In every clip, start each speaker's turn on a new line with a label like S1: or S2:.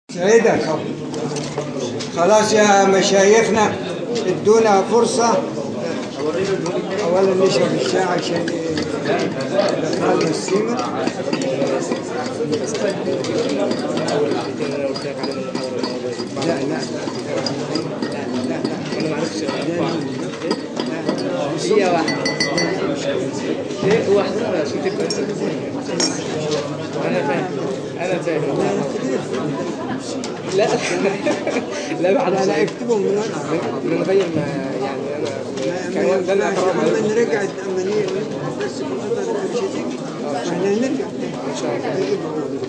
S1: سعيدك خلاص يا مشايخنا ادونا فرصة أولا نشرب الشاي عشان دخلنا السيمة لا لا
S2: انا ما اعرفش هي واحده هي واحده عشان تبقى انت انا فاهم انا فاهم لا لا بعد
S1: لا لا
S2: انا
S1: اكتبهم من ورا
S2: من غير ما يعني انا كان ده اللي اقرا
S1: لما
S2: عليه
S1: نرجع الأمنية بس في الخطر مش هتيجي احنا نرجع
S2: ان شاء الله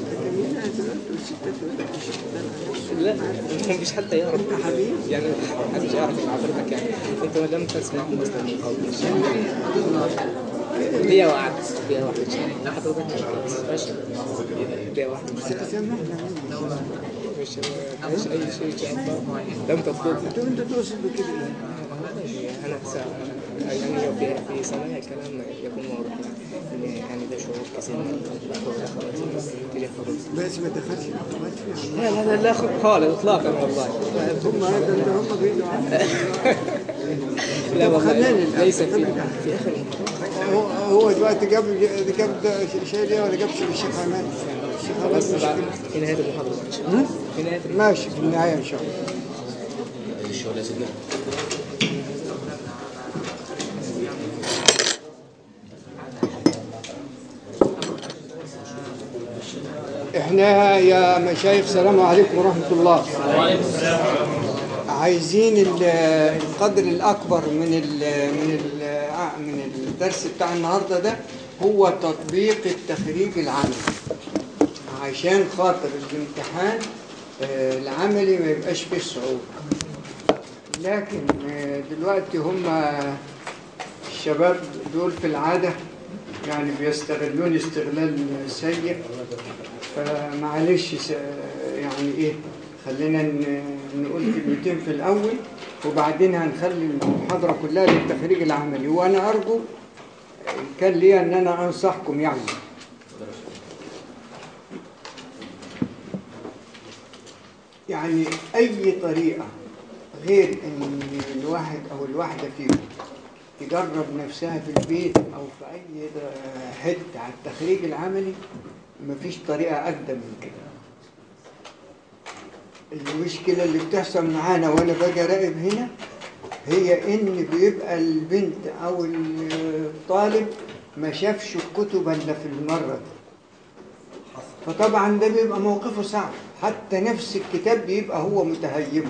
S2: لا مفيش حتى يعرف
S1: حبيبي
S2: يعني محدش يعرف ان حضرتك يعني انت ما دام تسمعهم بس من قول هي واحدة هي واحدة ان شاء الله لا حضرتك مش خلاص ماشي هي واحدة مش مش اي شيء ان شاء الله لم تطلب
S1: انتوا انتوا توصل بكده
S2: انا سا- يعني لو في في سماع الكلام يكون واضح يعني إن يعني ده شعور كثير من الاخوات تجاه حضرتك
S1: بس ما دخلش الأخوات فيها
S2: لا لا لا لا خالص اطلاقا والله
S1: هم هذا اللي هم بيدوا عنه
S2: لا والله
S1: خلاني
S2: ليس في في اخر المحاضرة
S1: هو هو دلوقتي جاب جاب شيء ولا جاب الشيخ عماد الشيخ عماد
S2: بس
S1: مش
S2: بعد
S1: كده.
S2: في نهاية المحاضرة إن شاء الله. في نهاية المحاضرة
S1: ماشي في النهاية إن شاء الله
S3: الشغل يا سيدنا
S1: احنا يا مشايخ السلام عليكم ورحمة الله عايزين ال- القدر الأكبر من ال من ال من الدرس بتاع النهاردة ده هو تطبيق التخريج العملي عشان خاطر الامتحان آه، العملي ما يبقاش فيه صعوبة لكن آه، دلوقتي هم الشباب دول في العادة يعني بيستغلون استغلال سيء فمعلش س- يعني ايه خلينا ن- نقول كلمتين في الأول وبعدين هنخلي المحاضرة كلها للتخريج العملي وأنا أرجو كان لي أن أنا أنصحكم يعني يعني أي طريقة غير أن الواحد أو الواحدة فيكم تجرب نفسها في البيت أو في أي حتة على التخريج العملي مفيش طريقة أقدم من كده المشكلة اللي بتحصل معانا وأنا باجي أراقب هنا هي إن بيبقى البنت أو الطالب ما شافش الكتب إلا في المرة دي فطبعا ده بيبقى موقفه صعب حتى نفس الكتاب بيبقى هو متهيبه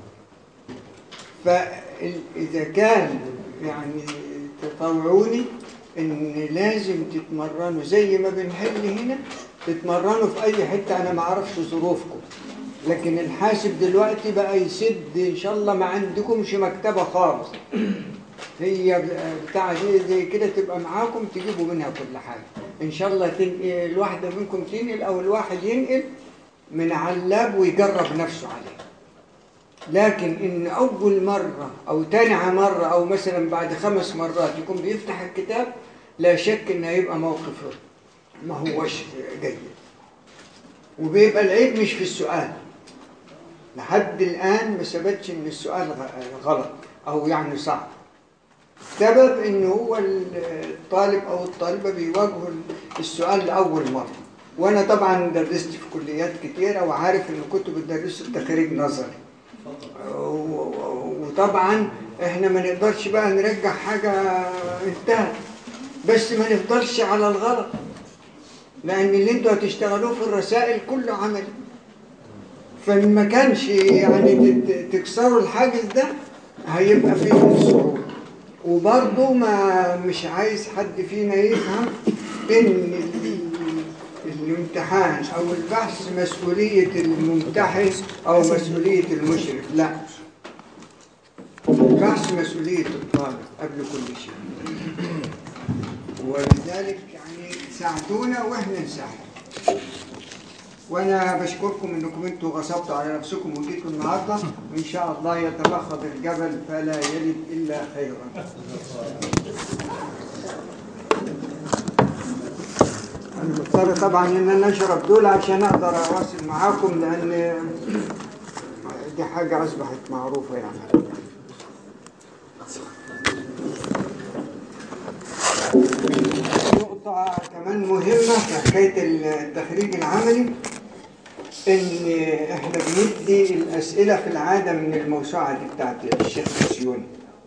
S1: فإذا كان يعني تطوعوني إن لازم تتمرنوا زي ما بنحل هنا تتمرنوا في أي حتة أنا ما أعرفش ظروفكم لكن الحاسب دلوقتي بقى يسد إن شاء الله ما عندكمش مكتبة خالص هي بتاع دي زي كده تبقى معاكم تجيبوا منها كل حاجة إن شاء الله تنقل الواحدة منكم تنقل أو الواحد ينقل من على اللاب ويجرب نفسه عليه لكن إن أول مرة أو تاني مرة أو مثلا بعد خمس مرات يكون بيفتح الكتاب لا شك إن هيبقى موقفه ما هوش جيد وبيبقى العيب مش في السؤال لحد الآن ما ثبتش إن السؤال غ- غلط أو يعني صعب سبب إن هو الطالب أو الطالبة بيواجهوا السؤال لأول مرة وأنا طبعا درست في كليات كتيرة وعارف إن كنت بتدرس التخريج نظري و- و- وطبعا احنا ما نقدرش بقى نرجع حاجة انتهت بس ما نفضلش على الغلط لأن اللي انتوا هتشتغلوه في الرسائل كله عملي فإن ما كانش يعني تت- تكسروا الحاجز ده هيبقى فيه صعوبة وبرضه ما مش عايز حد فينا يفهم إن ال- الامتحان أو البحث مسؤولية الممتحن أو مسؤولية المشرف لا البحث مسؤولية الطالب قبل كل شيء ولذلك يعني ساعدونا واحنا نساعد وانا بشكركم انكم انتوا غصبتوا على نفسكم وجيتوا النهارده وان شاء الله يتبخض الجبل فلا يلد الا خيرا مضطر طبعا ان انا اشرب دول عشان اقدر اواصل معاكم لان دي حاجة اصبحت معروفة يعني نقطة كمان مهمة في حكاية التخريج العملي ان احنا بندي الاسئلة في العادة من الموسوعة دي بتاعت الشيخ سيوني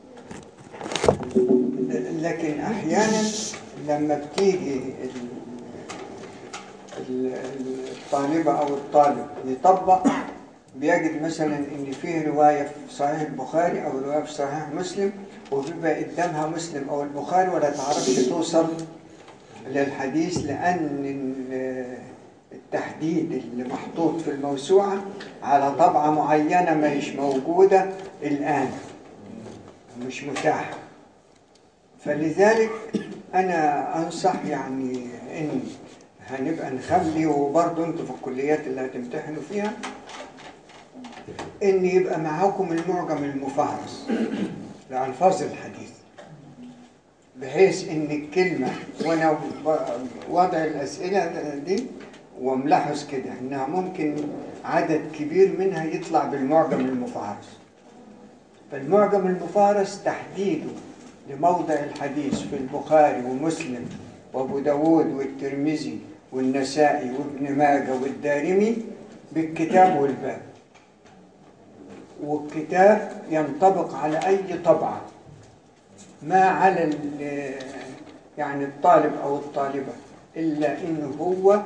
S1: لكن احيانا لما بتيجي ال- ال- الطالبة او الطالب يطبق بيجد مثلا ان فيه رواية في صحيح البخاري او رواية في صحيح مسلم وبيبقى قدامها مسلم او البخاري ولا تعرفش توصل للحديث لان ال- التحديد اللي محطوط في الموسوعة على طبعة معينة مش موجودة الآن مش متاحة فلذلك أنا أنصح يعني إن هنبقى نخلي وبرضه أنتوا في الكليات اللي هتمتحنوا فيها إن يبقى معاكم المعجم المفهرس لألفاظ الحديث بحيث إن الكلمة وأنا ب- وضع الأسئلة دي وملاحظ كده إنها ممكن عدد كبير منها يطلع بالمعجم المفهرس فالمعجم المفارس تحديده لموضع الحديث في البخاري ومسلم وابو داود والترمذي والنسائي وابن ماجه والدارمي بالكتاب والباب والكتاب ينطبق على أي طبعة ما على ال- يعني الطالب أو الطالبة إلا إنه هو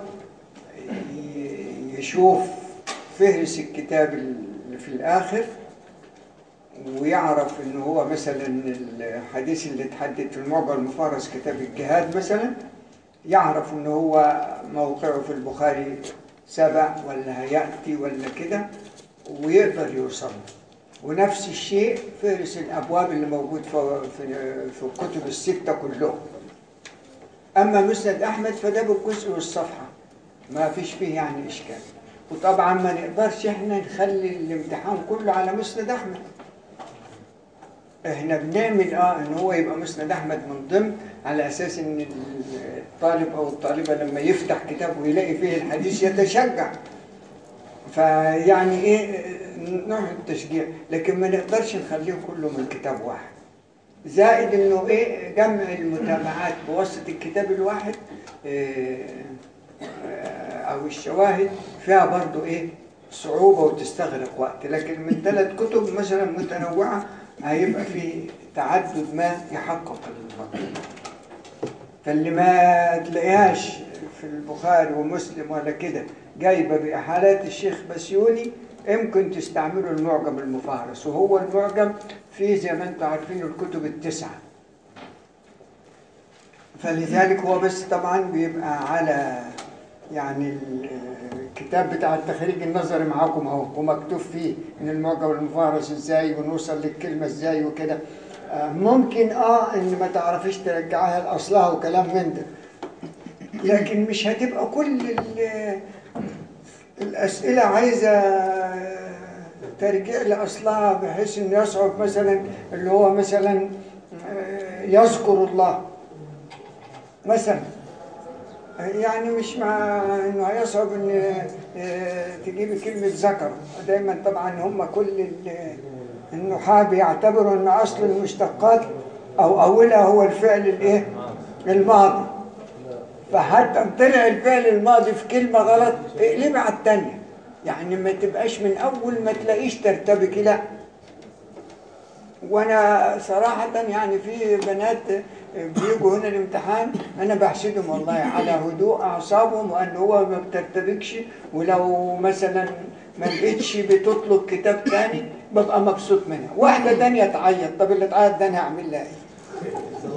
S1: ي- يشوف فهرس الكتاب اللي في الآخر ويعرف ان هو مثلا الحديث اللي اتحدد في المعجم المفارس كتاب الجهاد مثلا يعرف ان هو موقعه في البخاري سبع ولا هيأتي ولا كده ويقدر يوصل ونفس الشيء فهرس الابواب اللي موجود في في في الكتب السته كلهم اما مسند احمد فده بالجزء والصفحه ما فيش فيه يعني اشكال وطبعا ما نقدرش احنا نخلي الامتحان كله على مسند احمد احنا بنعمل اه ان هو يبقى مسند احمد من ضمن على اساس ان الطالب او الطالبه لما يفتح كتاب ويلاقي فيه الحديث يتشجع فيعني ايه نوع من التشجيع لكن ما نقدرش نخليه كله من كتاب واحد زائد انه ايه جمع المتابعات بواسطه الكتاب الواحد إيه آه، او الشواهد فيها برضو ايه صعوبة وتستغرق وقت لكن من ثلاث كتب مثلا متنوعة هيبقى في تعدد ما يحقق المطلوب فاللي ما تلاقيهاش في البخاري ومسلم ولا كده جايبة بإحالات الشيخ بسيوني يمكن تستعملوا المعجم المفهرس وهو المعجم فيه زي ما انتم عارفين الكتب التسعة فلذلك هو بس طبعا بيبقى على يعني ال- الكتاب بتاع التخريج النظري معاكم اهو ومكتوب فيه ان المعجم المفهرس ازاي ونوصل للكلمه ازاي وكده آه، ممكن اه ان ما تعرفيش ترجعها لاصلها وكلام من ده لكن مش هتبقى كل ال- الاسئله عايزه ترجع لاصلها بحيث انه يصعب مثلا اللي هو مثلا آه، يذكر الله مثلا يعني مش مع انه هيصعب ان آه، تجيب كلمة ذكر دايما طبعا هم كل ال- النحاة بيعتبروا ان اصل المشتقات او اولها هو الفعل الايه الماضي فحتى طلع الفعل الماضي في كلمة غلط اقلبها على التانية يعني ما تبقاش من اول ما تلاقيش ترتبك لا وانا صراحة يعني في بنات بيجوا هنا الامتحان انا بحسدهم والله على هدوء اعصابهم وان هو ما بترتبكش ولو مثلا ما لقيتش بتطلب كتاب تاني ببقى مبسوط منها واحدة تانية تعيط طب اللي تعيط ده انا هعمل لها ايه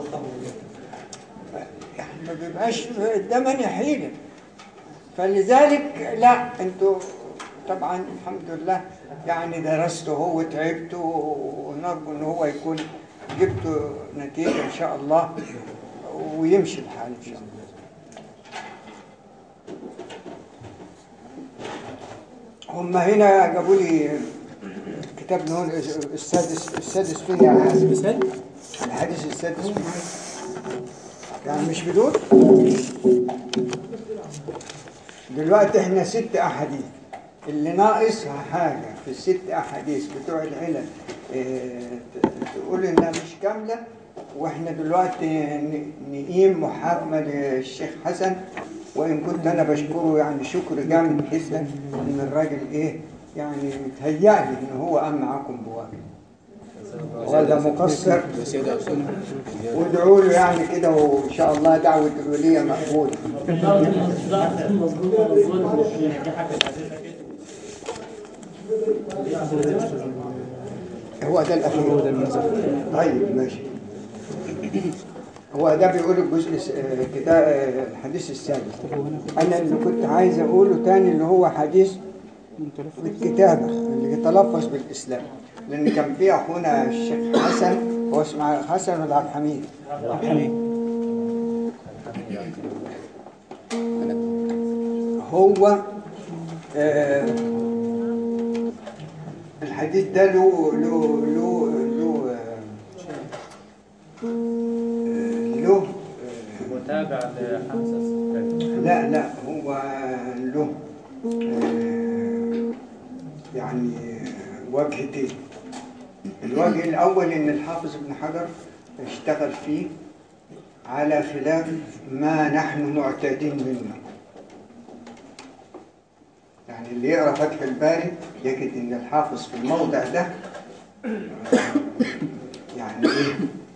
S1: يعني ما بيبقاش قدامني حيلة فلذلك لا انتوا طبعا الحمد لله يعني درستوا هو وتعبتوا ونرجو ان هو يكون جبتوا نتيجة ان شاء الله ويمشي الحال ان شاء الله هم هنا جابوا لي كتاب اللي هو السادس السادس فيه الحديث السادس فيه يعني مش بدون دلوقتي احنا ست احاديث اللي ناقصها حاجة في الست احاديث بتوع العلل اه تقول انها مش كاملة واحنا دلوقتي ن- نقيم محاكمة للشيخ حسن وان كنت انا بشكره يعني شكر جامد جدا ان الراجل ايه يعني متهيألي ان هو قام معاكم بواجب ولا مقصر
S3: زيادة أو سنة
S1: وادعوا له يعني كده وان شاء الله دعوة الولية مقبولة هو ده الأخير هو ده المنظر طيب ماشي هو ده بيقول الجزء الس- آه، كتاب آه، الحديث السادس أنا اللي كنت عايز أقوله تاني اللي هو حديث بالكتابة اللي يتلفظ بالإسلام لأن كان في أخونا الشيخ حسن هو اسمه حسن ولا عبد الحميد؟ هو آه، الحديث ده له له له له آه، له آه،
S4: متابع لحمزة السكري
S1: لا لا هو له آه، يعني وجهتين الوجه الأول إن الحافظ ابن حجر اشتغل فيه على خلاف ما نحن معتادين منه يعني اللي يقرأ فتح الباري يجد إن الحافظ في الموضع ده يعني إيه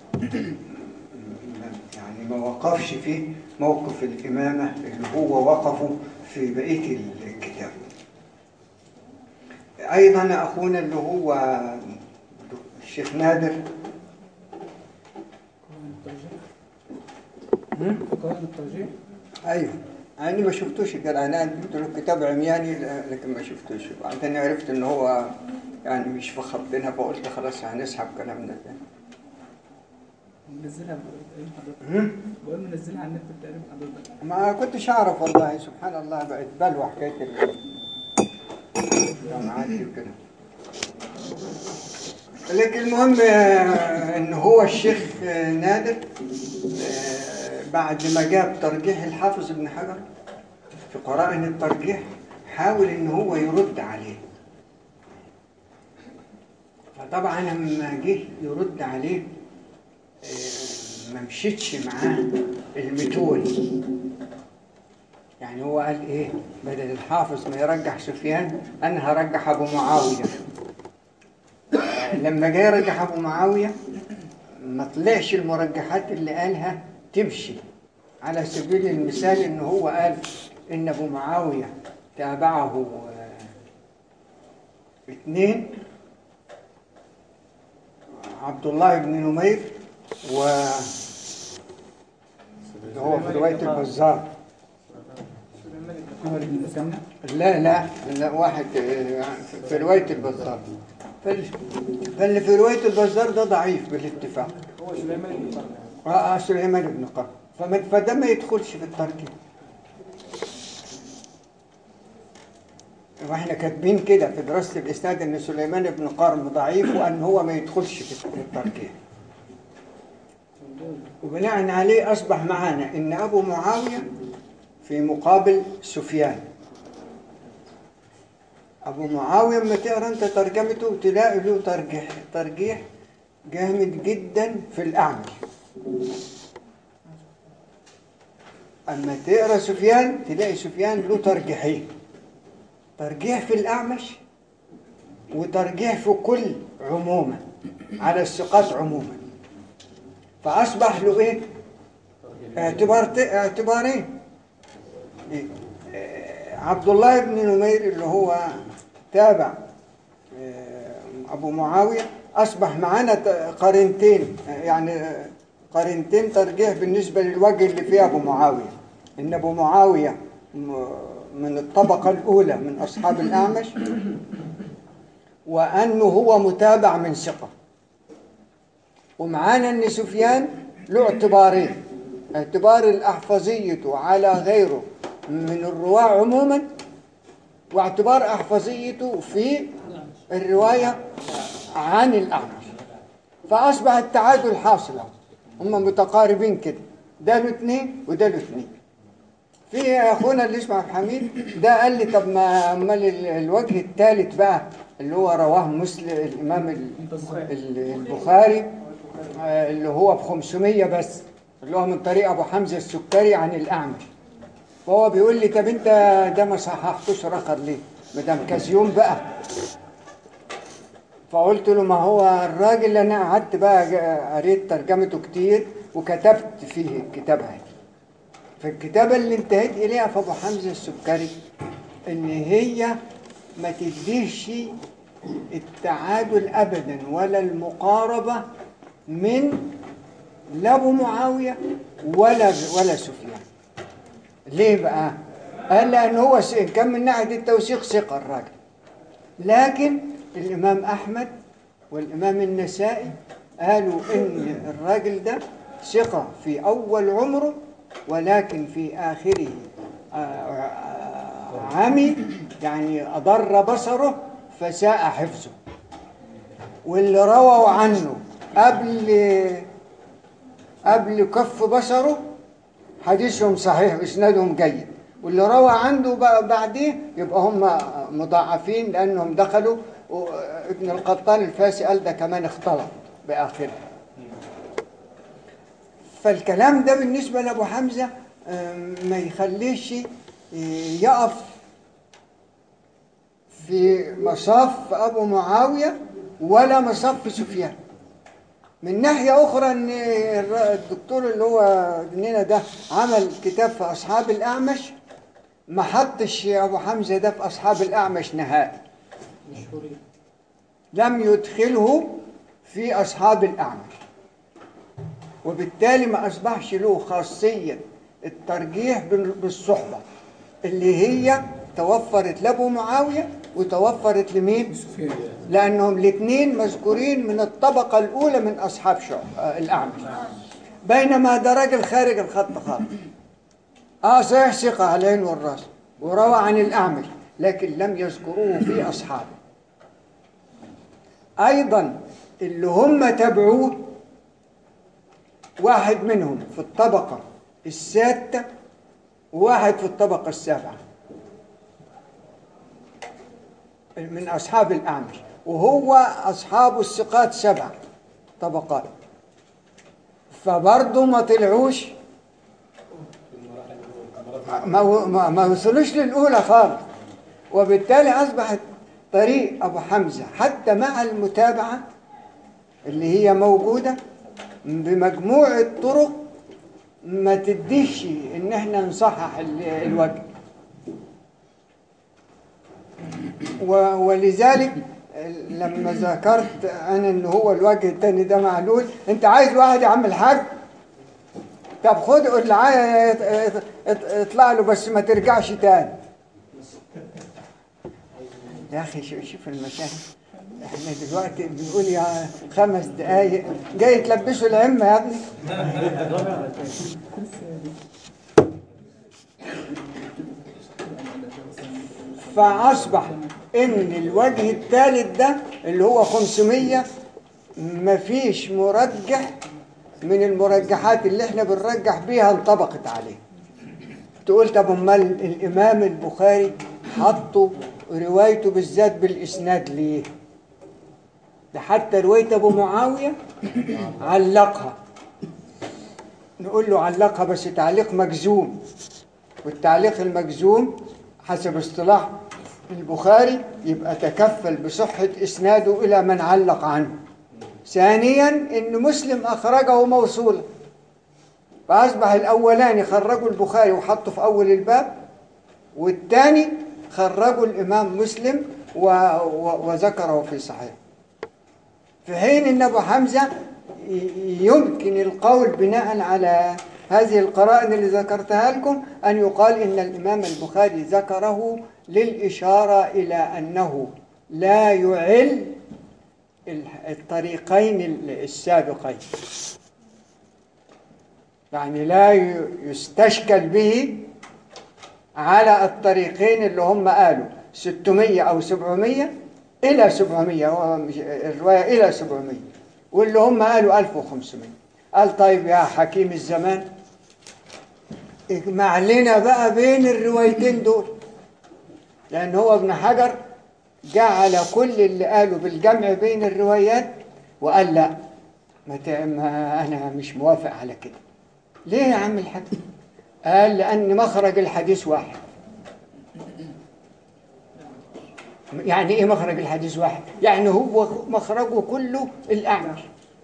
S1: يعني ما وقفش فيه موقف الإمامة اللي هو وقفه في بقية الكتاب أيضا أخونا اللي هو الشيخ نادر
S5: قواعد الترجيح
S1: أيوه أنا ما شفتوش قال أنا جبت له كتاب عمياني لكن ما شفتوش وبعدين عرفت إن هو يعني مش في خطنا فقلت خلاص هنسحب كلامنا ده
S5: منزلها بتقريب حضرتك
S1: هم؟
S5: بقول منزلها على النت بتقريب حضرتك
S1: ما كنتش أعرف والله سبحان الله بقت بلوى حكاية ال- الجامعات دي وكده لكن المهم آه، إن هو الشيخ آه، نادر آه، بعد ما جاب ترجيح الحافظ ابن حجر في قرائن الترجيح حاول إن هو يرد عليه فطبعا لما جه يرد عليه آه، ما مشيتش معاه المتول يعني هو قال ايه بدل الحافظ ما يرجح سفيان انا هرجح ابو معاويه آه، لما جاي يرجح ابو معاويه ما طلعش المرجحات اللي قالها تمشي على سبيل المثال ان هو قال ان ابو معاويه تابعه آه، اثنين عبد الله بن نمير و اللي هو في روايه البزار
S5: عمر بن مسنى
S1: لا لا لا واحد آه، في رواية البزار فال- فاللي في رواية البزار ده ضعيف بالاتفاق
S5: هو سليمان بن طارق
S1: آه آه، سليمان بن قرن فما- فده ما يدخلش في التركيب واحنا كاتبين كده في دراسة الإسناد إن سليمان بن قرن ضعيف وأن هو ما يدخلش في التركيب وبناء عليه أصبح معانا إن أبو معاوية في مقابل سفيان أبو معاوية لما تقرأ أنت ترجمته تلاقي له ترجيح ترجيح جامد جدا في الأعمش أما تقرأ سفيان تلاقي سفيان له ترجيحين ترجيح في الأعمش وترجيح في كل عموما على الثقات عموما فأصبح له إيه؟ اعتبار اعتبارين إيه؟ آه، عبد الله بن نمير اللي هو تابع آه، أبو معاوية أصبح معانا ت- قرينتين آه، يعني آه، قرينتين ترجيح بالنسبة للوجه اللي فيه أبو معاوية إن أبو معاوية م- من الطبقة الأولى من أصحاب الأعمش وأنه هو متابع من ثقة ومعانا ان سفيان له اعتبارين اعتبار الاحفظية على غيره من الرواة عموما واعتبار احفظيته في الرواية عن الاعمش فاصبح التعادل حاصلا هم متقاربين كده ده له اثنين وده له اثنين في اخونا اللي اسمه عبد الحميد ده قال لي طب ما امال ال- الوجه الثالث بقى اللي هو رواه مسلم الامام ال- ال- البخاري آه، اللي هو ب 500 بس اللي هو من طريق ابو حمزه السكري عن الاعمش فهو بيقول لي طب انت ده ما صححتوش رخر ليه؟ ما دام كازيون بقى فقلت له ما هو الراجل اللي انا قعدت بقى جا- قريت ترجمته كتير وكتبت فيه الكتاب هذا فالكتابة اللي انتهيت إليها في أبو حمزة السكري إن هي ما تديش التعادل أبدا ولا المقاربة من لا أبو معاوية ولا ولا سفيان ليه بقى؟ قال لأن هو س- كان من ناحية التوثيق ثقة الراجل لكن الإمام أحمد والإمام النسائي قالوا إن الراجل ده ثقة في أول عمره ولكن في آخره آه، آه، عمي يعني أضر بصره فساء حفظه واللي رووا عنه قبل قبل كف بصره حديثهم صحيح اسنادهم جيد واللي روى عنده بقى بعديه يبقى هم مضاعفين لانهم دخلوا و- ابن القطان الفاسي قال ده كمان اختلط باخره فالكلام ده بالنسبه لابو حمزه آم، ما يخليش آه، يقف في مصاف ابو معاويه ولا مصاف سفيان من ناحية أخرى إن الر- الدكتور اللي هو ابننا ده عمل كتاب في أصحاب الأعمش ما حطش أبو حمزة ده في أصحاب الأعمش نهائي لم يدخله في أصحاب الأعمش وبالتالي ما أصبحش له خاصية الترجيح بال- بالصحبة اللي هي توفرت لأبو معاوية وتوفرت لمين؟ لأنهم الاثنين مذكورين من الطبقة الأولى من أصحاب شعب آه، الأعمش بينما ده راجل خارج الخط خالص اه صحيح ثقة على العين والراس وروى عن الأعمش لكن لم يذكروه في أصحابه أيضا اللي هم تبعوه واحد منهم في الطبقة السادسة وواحد في الطبقة السابعة من أصحاب الأعمش وهو أصحاب الثقات سبع طبقات فبرضه ما طلعوش ما ما, ما وصلوش للأولى خالص وبالتالي أصبحت طريق أبو حمزة حتى مع المتابعة اللي هي موجودة بمجموع الطرق ما تديش إن احنا نصحح ال- الوجه و- ولذلك لما ذكرت انا ان هو الوجه التاني ده معلول انت عايز واحد يا عم الحاج طب خد قول له عايز- ات- ات- اطلع له بس ما ترجعش تاني يا اخي شوف شوف المشاكل احنا دلوقتي بنقول يا خمس دقايق جاي تلبسوا العمة يا ابني فأصبح إن الوجه الثالث ده اللي هو 500 مفيش مرجح من المرجحات اللي احنا بنرجح بيها انطبقت عليه تقول طب امال الامام البخاري حطوا روايته بالذات بالاسناد ليه ده حتى روايه ابو معاويه علقها نقول له علقها بس تعليق مجزوم والتعليق المجزوم حسب اصطلاح البخاري يبقى تكفل بصحة إسناده إلى من علق عنه ثانيا إن مسلم أخرجه موصولا فأصبح الأولاني خرجوا البخاري وحطه في أول الباب والثاني خرجوا الإمام مسلم و... و... وذكره في صحيح في حين ان ابو حمزه ي- يمكن القول بناء على هذه القرائن اللي ذكرتها لكم ان يقال ان الامام البخاري ذكره للاشاره الى انه لا يعل ال- الطريقين ال- السابقين يعني لا ي- يستشكل به على الطريقين اللي هم قالوا 600 أو 700 إلى 700 هو مش- الرواية إلى 700 واللي هم قالوا 1500 قال طيب يا حكيم الزمان اجمع لنا بقى بين الروايتين دول لأن هو ابن حجر جعل كل اللي قاله بالجمع بين الروايات وقال لا ما ت- ما أنا مش موافق على كده ليه يا عم الحاج قال لأن مخرج الحديث واحد يعني ايه مخرج الحديث واحد يعني هو مخرجه كله الأعمش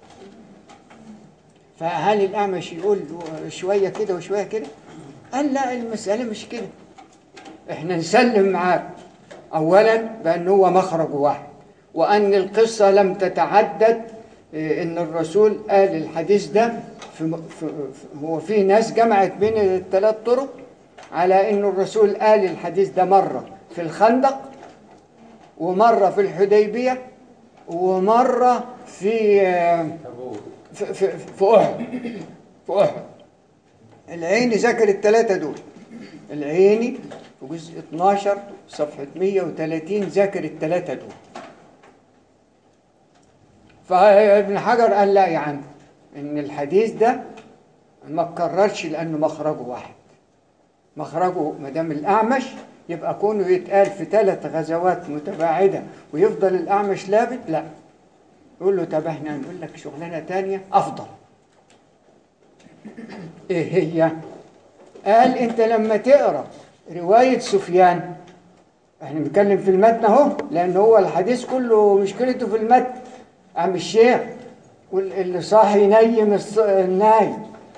S1: فهل الأعمش يقول شوية كده وشوية كده قال لا المسألة مش كده احنا نسلم معاك اولا بان هو مخرج واحد وان القصه لم تتعدد إيه، ان الرسول قال الحديث ده في في في- هو في ناس جمعت بين الثلاث طرق على ان الرسول قال الحديث ده مره في الخندق ومره في الحديبيه ومره في آه، في في, في احد في احد العيني ذكر الثلاثه دول العيني في جزء 12 صفحة 130 ذاكر الثلاثة دول فابن حجر قال لا يا عم ان الحديث ده ما اتكررش لانه مخرجه واحد مخرجه ما دام الاعمش يبقى كونه يتقال في ثلاث غزوات متباعده ويفضل الاعمش لابد لا يقول له طب احنا هنقول لك شغلانه تانية افضل ايه هي قال انت لما تقرا روايه سفيان احنا بنتكلم في المتن اهو لان هو الحديث كله مشكلته في المتن عم الشيخ واللي صاحي ينيم الص- النايم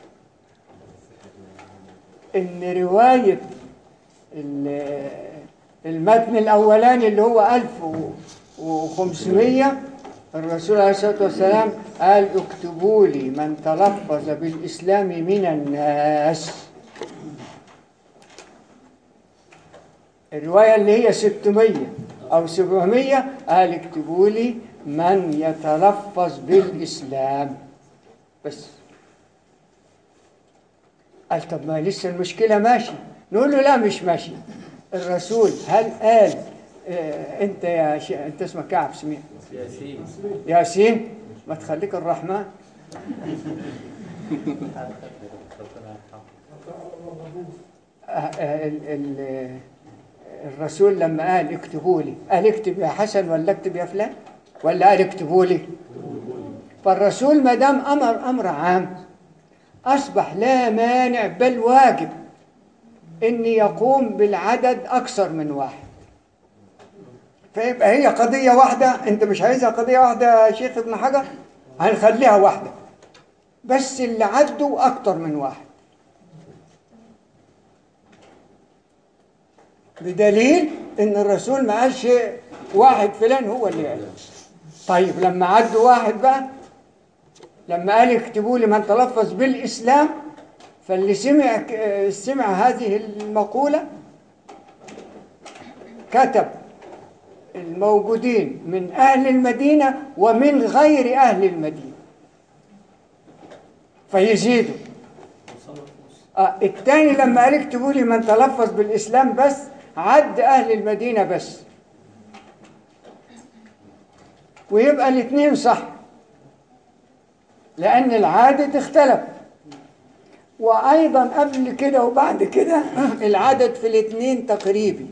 S1: ان روايه ال- المتن الاولاني اللي هو 1500 الرسول عليه الصلاه والسلام قال اكتبوا لي من تلفظ بالاسلام من الناس الرواية اللي هي 600 أو 700 قال اكتبوا لي من يتلفظ بالإسلام بس قال طب ما لسه المشكلة ماشي نقول له لا مش ماشي الرسول هل قال اه انت يا ش... انت اسمك كعب سميع
S4: ياسين
S1: ياسين ما تخليك الرحمن آه، آه، ال- ال- الرسول لما قال اكتبوا لي قال اكتب يا حسن ولا اكتب يا فلان ولا قال اكتبوا لي فالرسول ما دام امر امر عام اصبح لا مانع بل واجب ان يقوم بالعدد اكثر من واحد فيبقى هي قضيه واحده انت مش عايزها قضيه واحده يا شيخ ابن حجر هنخليها واحده بس اللي عدوا اكتر من واحد بدليل ان الرسول ما قالش واحد فلان هو اللي قال طيب لما عدوا واحد بقى لما قال اكتبوا لي من تلفظ بالاسلام فاللي سمع سمع هذه المقوله كتب الموجودين من اهل المدينه ومن غير اهل المدينه فيزيدوا آه الثاني لما قال اكتبوا لي من تلفظ بالاسلام بس عد اهل المدينه بس ويبقى الاثنين صح لان العدد اختلف وايضا قبل كده وبعد كده العدد في الاثنين تقريبي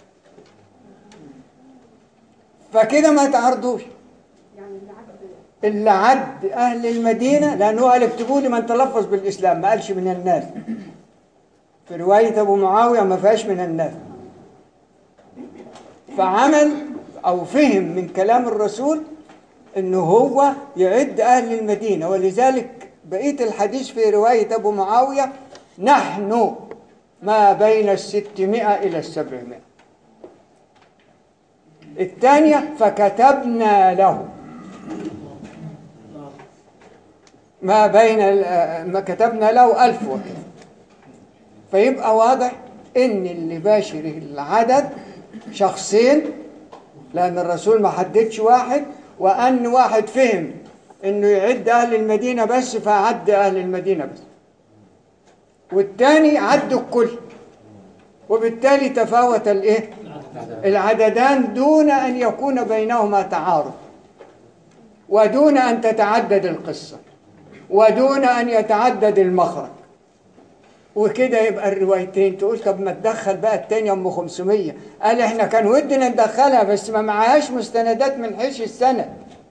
S1: فكده ما تعرضوش اللي عد اهل المدينه لانه قال اكتبوا لي من تلفظ بالاسلام ما قالش من الناس في روايه ابو معاويه ما فيهاش من الناس فعمل او فهم من كلام الرسول انه هو يعد اهل المدينه ولذلك بقيه الحديث في روايه ابو معاويه نحن ما بين الستمائة إلى السبعمائة الثانية فكتبنا له ما بين ال- ما كتبنا له ألف وكذا فيبقى واضح إن اللي باشر العدد شخصين لأن الرسول ما حددش واحد وأن واحد فهم إنه يعد أهل المدينة بس فعد أهل المدينة بس والتاني عد الكل وبالتالي تفاوت الإيه؟ العددان دون أن يكون بينهما تعارض ودون أن تتعدد القصة ودون أن يتعدد المخرج وكده يبقى الروايتين تقول طب ما تدخل بقى التانية ام 500 قال احنا كان ودنا ندخلها بس ما معهاش مستندات من حيث السند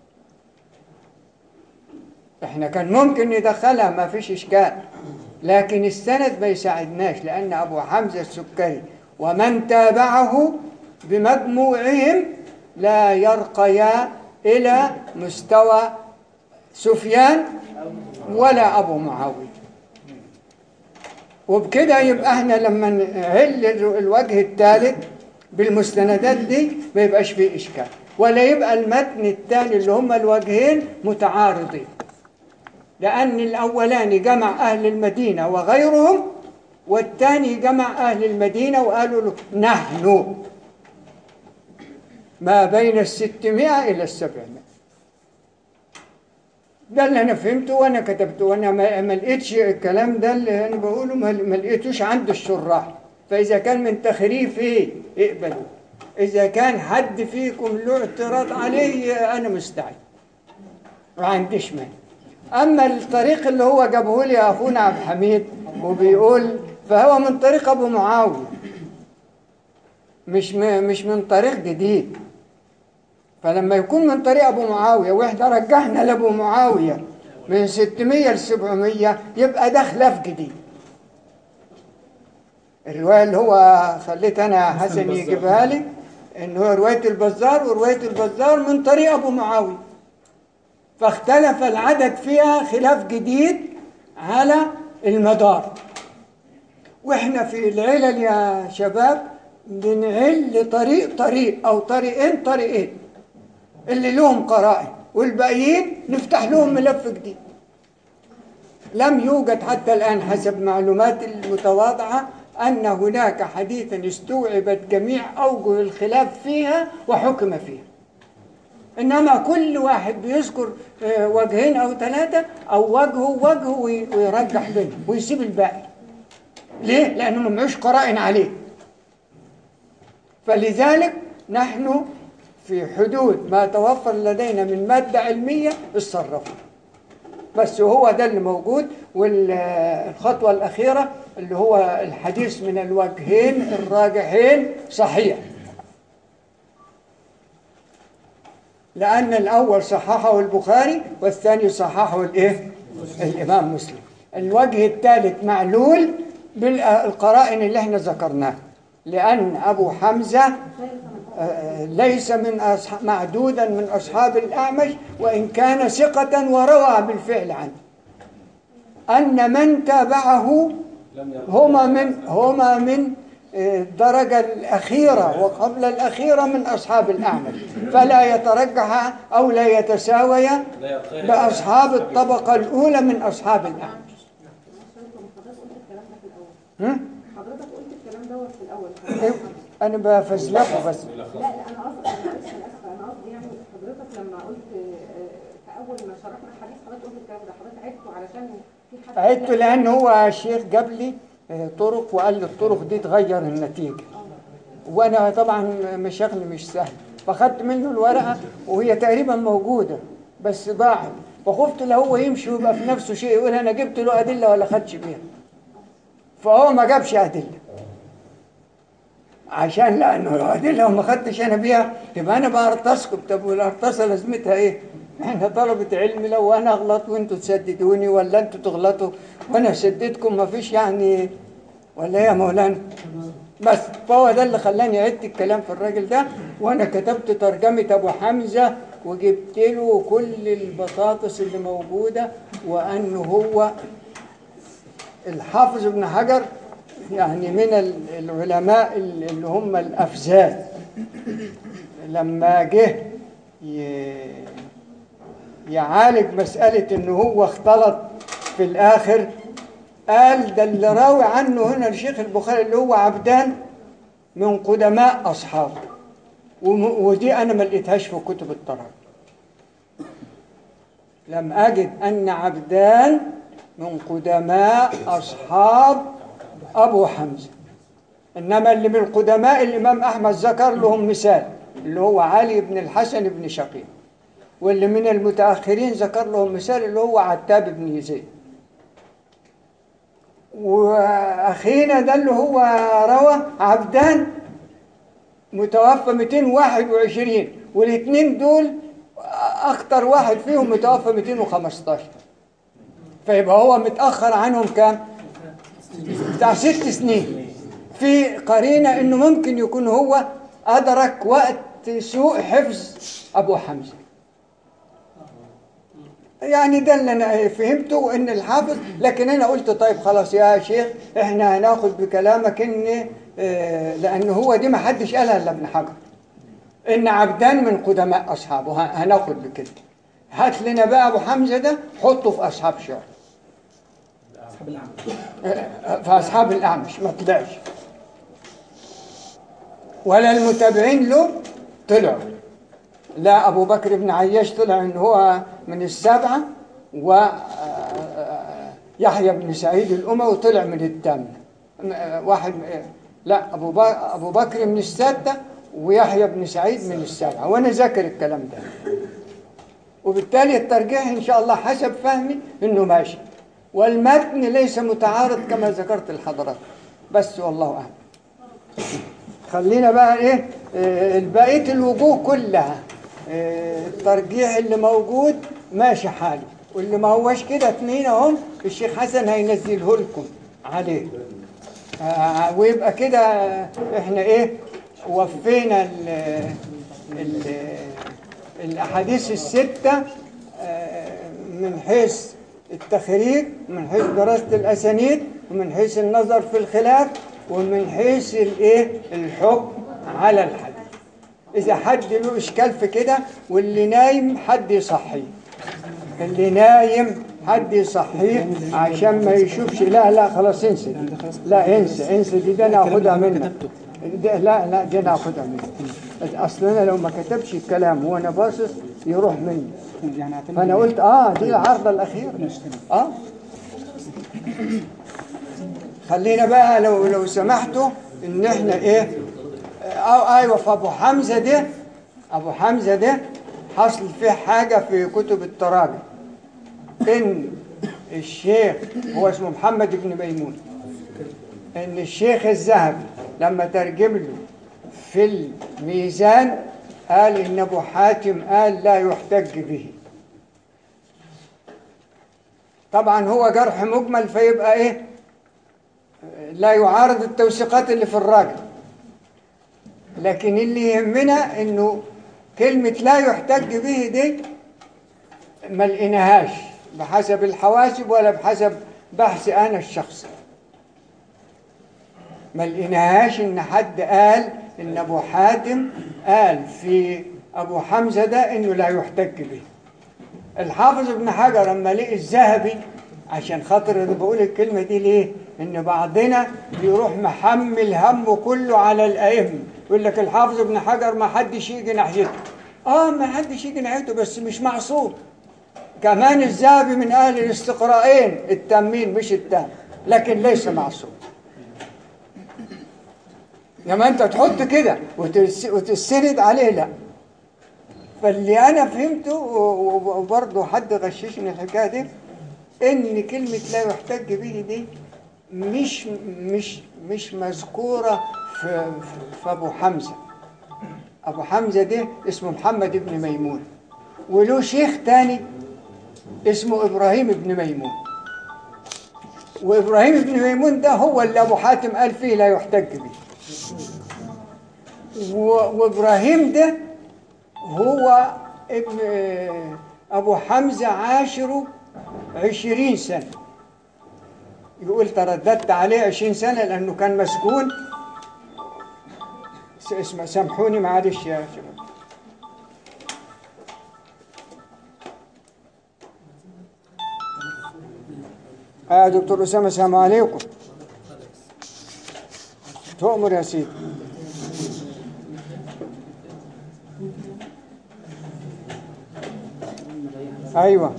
S1: احنا كان ممكن ندخلها ما فيش اشكال لكن السند ما يساعدناش لان ابو حمزه السكري ومن تابعه بمجموعهم لا يرقيا الى مستوى سفيان ولا ابو معاويه وبكده يبقى احنا لما نعل الوجه الثالث بالمستندات دي ما يبقاش فيه اشكال ولا يبقى المتن الثاني اللي هما الوجهين متعارضين لأن الأولاني جمع أهل المدينة وغيرهم والثاني جمع أهل المدينة وقالوا له نحن ما بين الستمائة إلى السبعمائة ده اللي أنا فهمته وأنا كتبته وأنا ما ما لقيتش الكلام ده اللي أنا بقوله ما ما لقيتوش عند الشراح فإذا كان من تخريف إيه اقبلوا إذا كان حد فيكم له اعتراض عليه أنا مستعد ما عنديش مانع اما الطريق اللي هو جابه لي اخونا عبد الحميد وبيقول فهو من طريق ابو معاويه مش م- مش من طريق جديد فلما يكون من طريق ابو معاويه واحنا رجحنا لابو معاويه من 600 ل 700 يبقى ده خلاف جديد الروايه اللي هو خليت انا حسن يجيبها لي ان هو روايه البزار وروايه البزار من طريق ابو معاويه فاختلف العدد فيها خلاف جديد على المدار واحنا في العلل يا شباب بنعل طريق طريق او طريقين طريقين اللي لهم قرائن والباقيين نفتح لهم ملف جديد لم يوجد حتى الآن حسب معلومات المتواضعة أن هناك حديثا استوعبت جميع أوجه الخلاف فيها وحكم فيها إنما كل واحد بيذكر آه، وجهين أو ثلاثة أو وجه وجه وي- ويرجح بينهم ويسيب الباقي ليه؟ لأنه ما معوش قرائن عليه فلذلك نحن في حدود ما توفر لدينا من مادة علمية اتصرفنا بس هو ده اللي موجود والخطوة الأخيرة اللي هو الحديث من الوجهين الراجحين صحيح لأن الأول صححه البخاري والثاني صححه الإيه؟ الإمام مسلم الوجه الثالث معلول بالقرائن اللي احنا ذكرناها لأن أبو حمزة آه، ليس من أصح... معدودا من أصحاب الأعمش وإن كان ثقة وروى بالفعل عنه أن من تابعه هما من هما من آه، الدرجة الأخيرة وقبل الأخيرة من أصحاب الأعمش فلا يترجح أو لا يتساوي بأصحاب الطبقة الأولى من أصحاب الأعمش هم؟
S6: حضرتك قلت الكلام دوت في الاول
S1: إيه؟ أنا بفزلكه بس
S6: لا لا انا قصدي معلش انا اسفه انا قصدي يعني حضرتك لما قلت آه، في اول ما شرحنا الحديث حضرتك قلت الكلام ده حضرتك عدته علشان في حد
S1: عدته لأن هو الشيخ جاب لي آه، طرق وقال لي الطرق دي تغير النتيجة وأنا طبعا مشاغل مش سهل فخدت منه الورقة وهي تقريبا موجودة بس ضاعت فخفت لو هو يمشي ويبقى في نفسه شيء يقول أنا جبت له أدلة ولا خدش بيها فهو ما جابش أدلة عشان لأنه لو أدلة وما خدتش أنا بيها يبقى أنا بأرتصكم طب والأرتصة لازمتها إيه؟ احنا طلبة علم لو انا اغلط وانتوا تسددوني ولا انتوا تغلطوا وانا اسددكم ما فيش يعني ولا ايه يا مولانا بس فهو ده اللي خلاني عدت الكلام في الراجل ده وانا كتبت ترجمة ابو حمزة وجبت له كل البطاطس اللي موجودة وانه هو الحافظ ابن حجر يعني من ال- العلماء اللي هم الافزاز لما جه ي- يعالج مسألة إن هو اختلط في الآخر قال ده اللي راوي عنه هنا الشيخ البخاري اللي هو عبدان من قدماء أصحابه وم- ودي أنا ما لقيتهاش في كتب الطرق لم أجد أن عبدان من قدماء أصحاب أبو حمزة إنما اللي من قدماء الإمام أحمد ذكر لهم مثال اللي هو علي بن الحسن بن شقيق واللي من المتأخرين ذكر لهم مثال اللي هو عتاب بن يزيد واخينا ده اللي هو روى عبدان متوفى 221 والاثنين دول اكتر واحد فيهم متوفى 215 فيبقى هو متاخر عنهم كام بتاع ست سنين في قرينه انه ممكن يكون هو ادرك وقت سوء حفظ ابو حمزه يعني ده اللي انا فهمته ان الحافظ لكن انا قلت طيب خلاص يا شيخ احنا هناخد بكلامك ان آه، لان هو دي ما حدش قالها الا ابن حجر ان عبدان من قدماء اصحابه ه- هناخد بكده هات لنا بقى ابو حمزه ده حطه في اصحاب شعر
S5: اصحاب العمل
S1: في اصحاب الاعمش ما طلعش ولا المتابعين له طلعوا لا ابو بكر بن عياش طلع ان هو من السبعه ويحيى بن سعيد الاموي طلع من الثامنه م- واحد لا ابو بكر ابو بكر من السادسه ويحيى بن سعيد من السبعه وانا ذاكر الكلام ده وبالتالي الترجيح ان شاء الله حسب فهمي انه ماشي والمتن ليس متعارض كما ذكرت لحضرتك بس والله اعلم خلينا بقى ايه آه، بقيه الوجوه كلها آه، الترجيح اللي موجود ماشي حاله واللي ما هوش كده اتنين اهم الشيخ حسن هينزله لكم عليه آه، ويبقى كده احنا ايه وفينا ال ال الاحاديث السته آه، من حيث التخريج من حيث دراسه الاسانيد ومن حيث النظر في الخلاف ومن حيث الايه الحكم على الحديث اذا حد له اشكال في كده واللي نايم حد يصحيه اللي نايم حد يصحيه عشان ما يشوفش لا لا خلاص انسى لا انسى انسى دي ده انا اخدها منك ده لا لا دي انا اخدها منك اصل انا لو ما كتبش الكلام وانا باصص يروح مني
S5: يعني اعتمد
S1: فانا قلت اه دي العرضه الاخيره اه خلينا بقى لو لو سمحتوا ان احنا ايه اه ايوه فابو حمزه ده ابو حمزه ده حصل فيه حاجه في كتب التراجم ان الشيخ هو اسمه محمد بن ميمون ان الشيخ الذهبي لما ترجم له في الميزان قال ان ابو حاتم قال لا يحتج به طبعا هو جرح مجمل فيبقى ايه لا يعارض التوثيقات اللي في الراجل لكن اللي يهمنا انه كلمة لا يحتج به دي ما لقيناهاش بحسب الحواسب ولا بحسب بحث انا الشخصي ما لقيناهاش ان حد قال ان ابو حاتم قال في ابو حمزه ده انه لا يحتج به الحافظ ابن حجر لما لقي الذهبي عشان خاطر انا بقول الكلمه دي ليه ان بعضنا بيروح محمل همه كله على الائمه يقول لك الحافظ ابن حجر ما حدش يجي ناحيته اه ما حدش يجي ناحيته بس مش معصوم كمان الذهبي من اهل الاستقراءين التامين مش التام لكن ليس معصوم لما انت تحط كده وتس- وتستند عليه لا فاللي انا فهمته و- و- وبرضه حد غششني الحكايه دي ان كلمه لا يحتج به دي مش مش مش مذكوره في في ابو حمزه ابو حمزه ده اسمه محمد بن ميمون وله شيخ تاني اسمه ابراهيم بن ميمون وابراهيم بن ميمون ده هو اللي ابو حاتم قال فيه لا يحتج به و- وابراهيم ده هو ابن ابو حمزه عاشره عشرين سنه يقول ترددت عليه عشرين سنه لانه كان مسجون س- اسمع سامحوني معلش يا شباب آه دكتور أسامة السلام عليكم تؤمر يا سيدي أيوة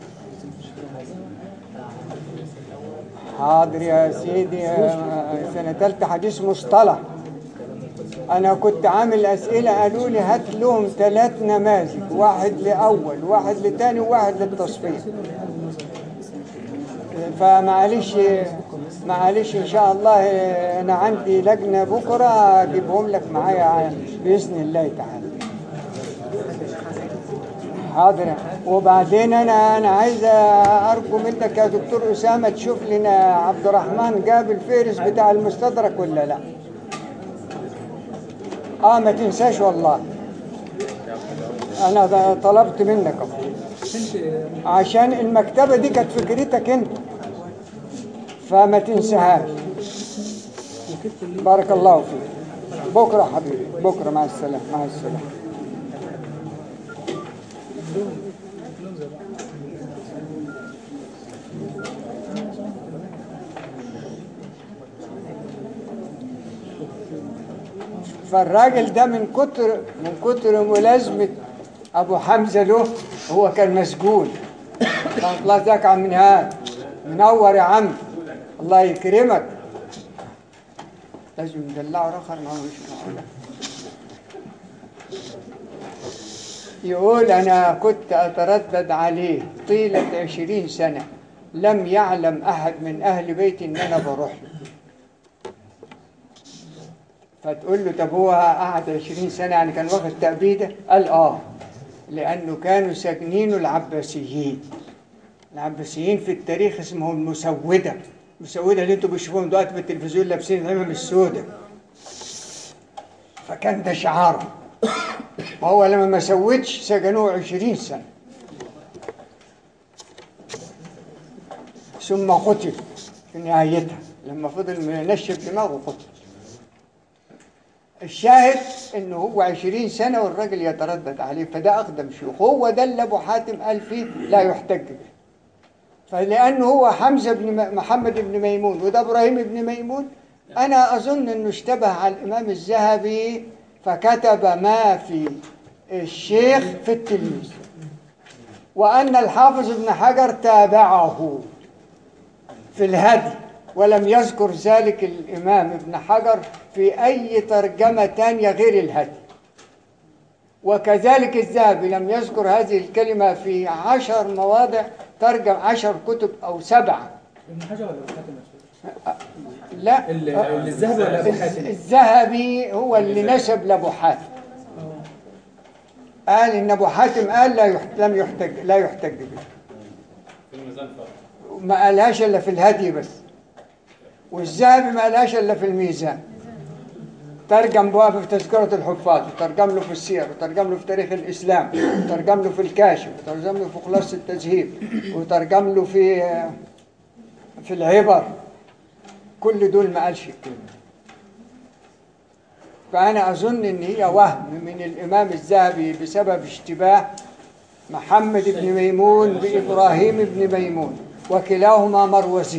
S1: حاضر يا سيدي آه، سنة تالتة حديث مصطلح أنا كنت عامل أسئلة قالوا لي هات لهم ثلاث نماذج واحد لأول واحد لتاني وواحد للتصفية فمعلش معلش ان شاء الله آه، انا عندي لجنه بكره اجيبهم لك معايا باذن الله تعالى حاضر وبعدين انا انا عايز ارجو منك يا دكتور اسامه تشوف لنا عبد الرحمن جاب الفهرس بتاع المستدرك ولا لا اه ما تنساش والله انا طلبت منك أهو. عشان المكتبه دي كانت فكرتك انت فما تنساهاش بارك الله فيك بكره حبيبي بكره مع السلامه مع السلامه فالراجل ده من كتر من كتر ملازمة أبو حمزة له هو كان مسجون كان الله ذاك عم منهاد منور يا عم الله يكرمك لازم ندلعه رخر ما هو مش معقولة يقول أنا كنت أتردد عليه طيلة عشرين سنة لم يعلم أحد من أهل بيتي إن أنا بروح له فتقول له طب هو قعد 20 سنة يعني كان واخد تأبيدة؟ قال آه لأنه كانوا ساكنينه العباسيين العباسيين في التاريخ اسمهم المسودة المسودة اللي انتوا بتشوفوهم دلوقتي بالتلفزيون لابسين العمم السوداء فكان ده شعاره وهو لما ما سودش سجنوه 20 سنة ثم قتل في نهايتها لما فضل منشف دماغه قتل الشاهد انه هو عشرين سنة والراجل يتردد عليه فده اقدم شيوخ هو ده اللي ابو حاتم قال فيه لا يحتج به فلانه هو حمزة بن م- محمد بن ميمون وده ابراهيم بن ميمون انا اظن انه اشتبه على الامام الذهبي فكتب ما في الشيخ في التلميذ وان الحافظ ابن حجر تابعه في الهدي ولم يذكر ذلك الإمام ابن حجر في أي ترجمة تانية غير الهدي وكذلك الذهبي لم يذكر هذه الكلمة في عشر مواضع ترجم عشر كتب أو سبعة
S5: ابن حجر ولا ابو حاتم يا أستاذ؟
S1: لا
S5: ال- ال- الذهبي ولا ابو حاتم؟
S1: الذهبي هو اللي نسب لأبو حاتم قال إن أبو حاتم قال لا يحت... لم يحتج لا يحتج به
S4: في الميزان فقط
S1: ما قالهاش إلا في الهدي بس والذهبي ما قالهاش إلا في الميزان ترجم بقى في تذكرة الحفاظ وترجم له في السير وترجم له في تاريخ الإسلام وترجم له في الكاشف وترجم له في خلاصة التذهيب وترجم له في في العبر كل دول ما قالش الكلمة فأنا أظن إن هي وهم من الإمام الذهبي بسبب اشتباه محمد بن ميمون بإبراهيم بن ميمون وكلاهما مروزي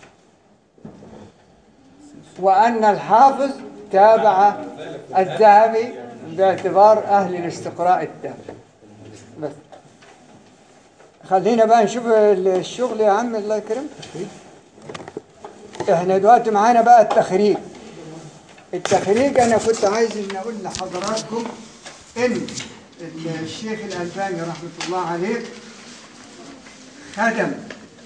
S1: وأن الحافظ تابع الذهبي باعتبار أهل الاستقراء التام بس خلينا بقى نشوف الشغل يا عم الله يكرمك احنا دلوقتي معانا بقى التخريج التخريج انا كنت عايز ان اقول لحضراتكم ان الشيخ الالباني رحمه الله عليه خدم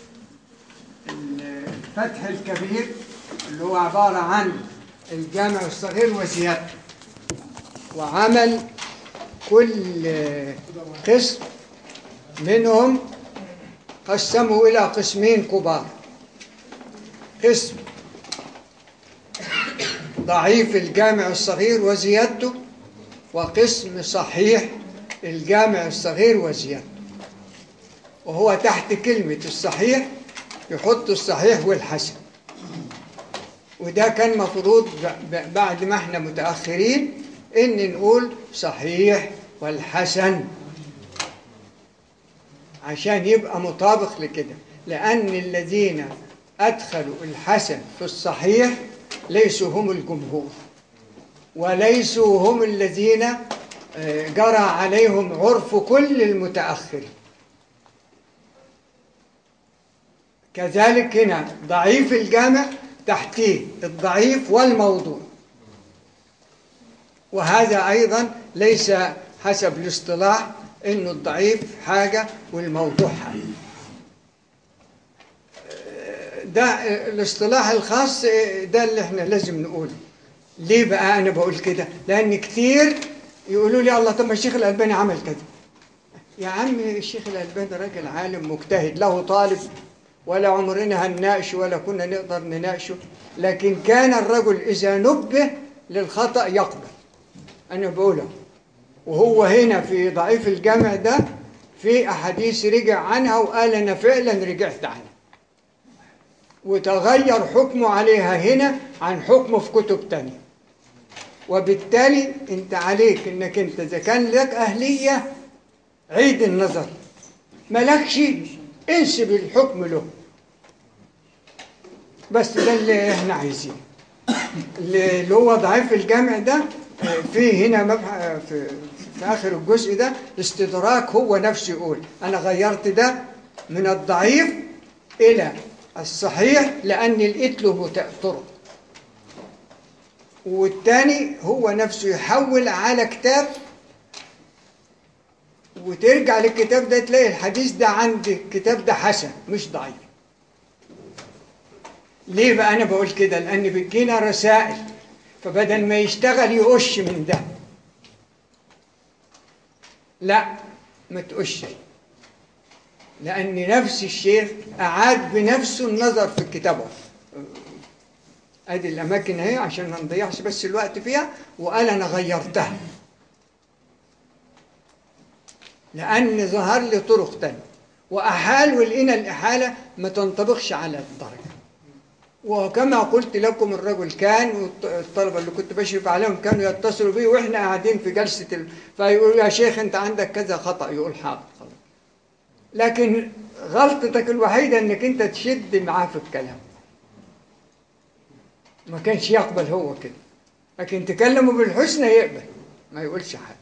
S1: الفتح الكبير اللي هو عباره عن الجامع الصغير وزيادته وعمل كل قسم منهم قسمه الى قسمين كبار قسم ضعيف الجامع الصغير وزيادته وقسم صحيح الجامع الصغير وزيادته وهو تحت كلمة الصحيح يحط الصحيح والحسن وده كان مفروض ب- ب- بعد ما احنا متأخرين ان نقول صحيح والحسن عشان يبقى مطابق لكده لأن الذين أدخلوا الحسن في الصحيح ليسوا هم الجمهور وليسوا هم الذين آه، جرى عليهم عرف كل المتأخرين كذلك هنا ضعيف الجامع تحتيه الضعيف والموضوع وهذا أيضا ليس حسب الاصطلاح إنه الضعيف حاجة والموضوع حاجة ده الاصطلاح الخاص ده اللي احنا لازم نقوله ليه بقى انا بقول كده لان كتير يقولوا لي الله طب ما الشيخ الالباني عمل كده يا عم الشيخ الالباني راجل عالم مجتهد له طالب ولا عمرنا هنناقشه ولا كنا نقدر نناقشه لكن كان الرجل اذا نبه للخطا يقبل انا بقوله وهو هنا في ضعيف الجامع ده في احاديث رجع عنها وقال انا فعلا رجعت عنها وتغير حكمه عليها هنا عن حكمه في كتب تانية وبالتالي انت عليك انك انت اذا كان لك اهلية عيد النظر ملكش انسب الحكم له بس ده اللي احنا عايزينه اللي هو ضعيف الجامع ده آه، في هنا مبحث في, في اخر الجزء ده استدراك هو نفسه يقول انا غيرت ده من الضعيف الى الصحيح لاني لقيت له مت- طرق والتاني هو نفسه يحول على كتاب وترجع للكتاب ده تلاقي الحديث ده عند الكتاب ده حسن مش ضعيف ليه بقى انا بقول كده لان بتجينا رسائل فبدل ما يشتغل يقش من ده لا ما تقش لان نفس الشيخ اعاد بنفسه النظر في كتابه ادي الاماكن اهي عشان ما نضيعش بس الوقت فيها وقال انا غيرتها لان ظهر لي طرق تانية واحال ولقينا الاحاله ما تنطبقش على الدرجه وكما قلت لكم الرجل كان والطلبه اللي كنت بشرف عليهم كانوا يتصلوا بي واحنا قاعدين في جلسه ال... فيقولوا يا شيخ انت عندك كذا خطا يقول حاضر خلاص لكن غلطتك الوحيده انك انت تشد معاه في الكلام ما كانش يقبل هو كده لكن تكلمه بالحسنى يقبل ما يقولش حاجه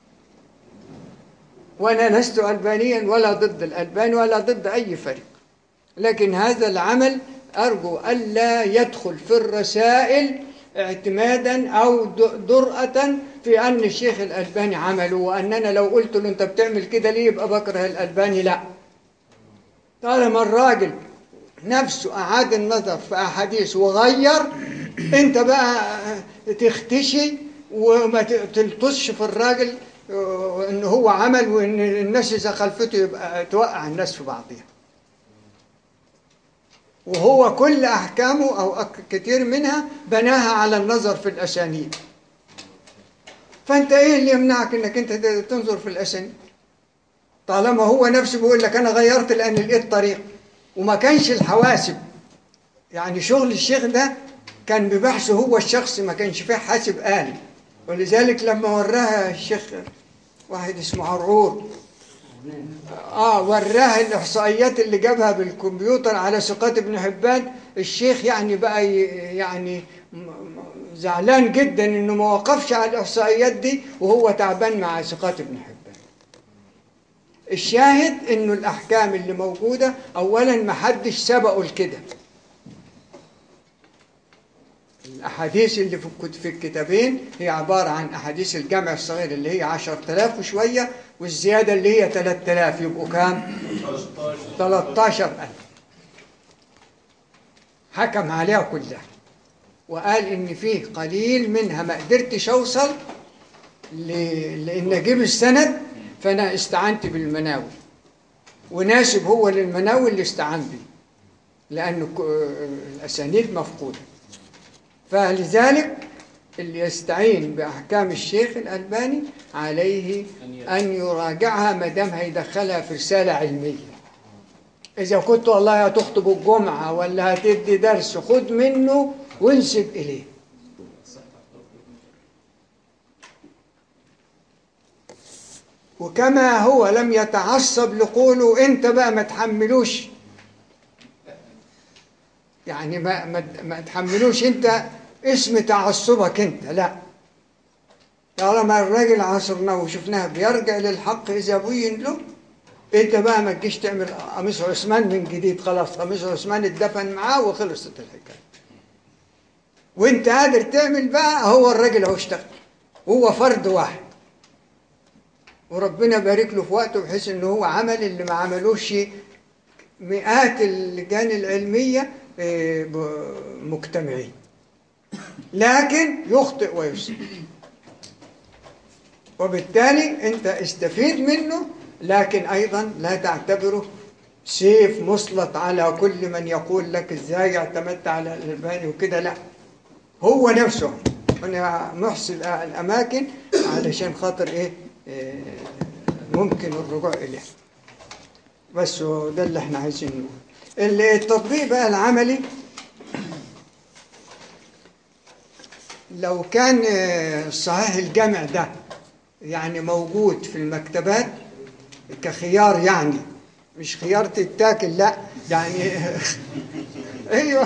S1: وانا لست البانيا ولا ضد الالباني ولا ضد اي فريق لكن هذا العمل ارجو الا يدخل في الرسائل اعتمادا او د- درأة في ان الشيخ الالباني عمله واننا لو قلت له انت بتعمل كده ليه يبقى بكره الالباني لا طالما الراجل نفسه أعاد النظر في أحاديث وغير أنت بقى تختشي وما ت- تلطش في الراجل آه، إن هو عمل وإن الناس إذا خلفته يبقى توقع الناس في بعضها وهو كل أحكامه أو أك- كتير منها بناها على النظر في الأسانيد فأنت إيه اللي يمنعك إنك أنت ت- تنظر في الأسانيد طالما هو نفسه بيقول لك أنا غيرت لأن لقيت طريق وما كانش الحواسب يعني شغل الشيخ ده كان ببحثه هو الشخصي ما كانش فيه حاسب آلي ولذلك لما وراها الشيخ واحد اسمه عرعور اه وراها الاحصائيات اللي جابها بالكمبيوتر على ثقات ابن حبان الشيخ يعني بقى ي- يعني م- م- زعلان جدا انه ما وقفش على الاحصائيات دي وهو تعبان مع ثقات ابن حبان الشاهد انه الاحكام اللي موجوده اولا ما حدش سبقه لكده الاحاديث اللي في الكت- في الكتابين هي عباره عن احاديث الجامع الصغير اللي هي 10000 وشويه والزياده اللي هي 3000 يبقوا كام 13000 حكم عليها كلها وقال ان فيه قليل منها ما قدرتش اوصل ل- لان اجيب السند فانا استعنت بالمناوي وناسب هو للمناوي اللي استعان به لأن الأسانيد مفقودة فلذلك اللي يستعين بأحكام الشيخ الألباني عليه أن يراجعها ما دام هيدخلها في رسالة علمية إذا كنت والله هتخطب الجمعة ولا هتدي درس خد منه وانسب إليه وكما هو لم يتعصب لقوله انت بقى ما تحملوش يعني ما ما, ما تحملوش انت اسم تعصبك انت لا طالما الراجل عاصرناه وشفناه بيرجع للحق اذا بين له انت بقى ما تجيش تعمل قميص عثمان من جديد خلاص قميص عثمان اتدفن معاه وخلصت الحكايه وانت قادر تعمل بقى هو الراجل اهو اشتغل هو فرد واحد وربنا بارك له في وقته بحيث ان هو عمل اللي ما عملوش مئات اللجان العلميه إيه، ب- مجتمعين لكن يخطئ ويصيب وبالتالي انت استفيد منه لكن ايضا لا تعتبره سيف مسلط على كل من يقول لك ازاي اعتمدت على الالباني وكده لا هو نفسه انا محسن الاماكن علشان خاطر ايه إيه، ممكن الرجوع اليه بس هو ده اللي احنا عايزين نقول التطبيق بقى العملي لو كان آه، صحيح الجامع ده يعني موجود في المكتبات كخيار يعني مش خيار تتاكل لا يعني ايوه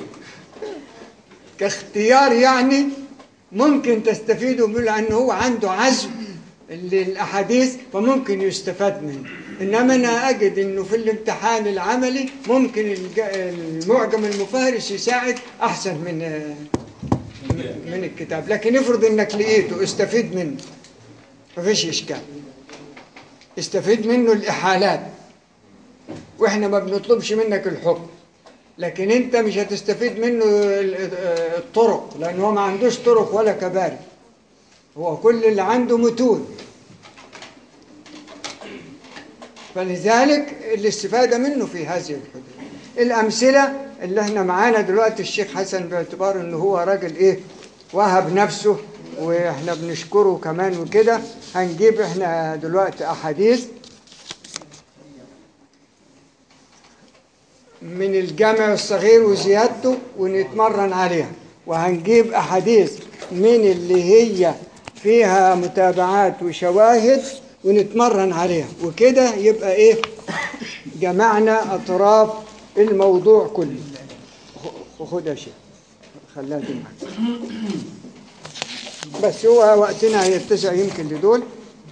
S1: كاختيار يعني ممكن تستفيدوا منه لأنه هو عنده عزم للأحاديث فممكن يستفاد منه إنما أنا أجد إنه في الامتحان العملي ممكن الج- المعجم المفهرس يساعد أحسن من من الكتاب لكن افرض إنك لقيته استفيد منه مفيش إشكال استفيد منه الإحالات وإحنا ما بنطلبش منك الحكم لكن انت مش هتستفيد منه ال- الطرق لان هو ما عندوش طرق ولا كباري هو كل اللي عنده متون فلذلك الاستفادة منه في هذه الحدود الأمثلة اللي احنا معانا دلوقتي الشيخ حسن باعتبار انه هو راجل ايه وهب نفسه واحنا بنشكره كمان وكده هنجيب احنا دلوقتي أحاديث من الجامع الصغير وزيادته ونتمرن عليها وهنجيب أحاديث من اللي هي فيها متابعات وشواهد ونتمرن عليها وكده يبقى إيه جمعنا أطراف الموضوع كله خ- خد يا شيخ خليها دي معاك. بس هو وقتنا هيتسع يمكن لدول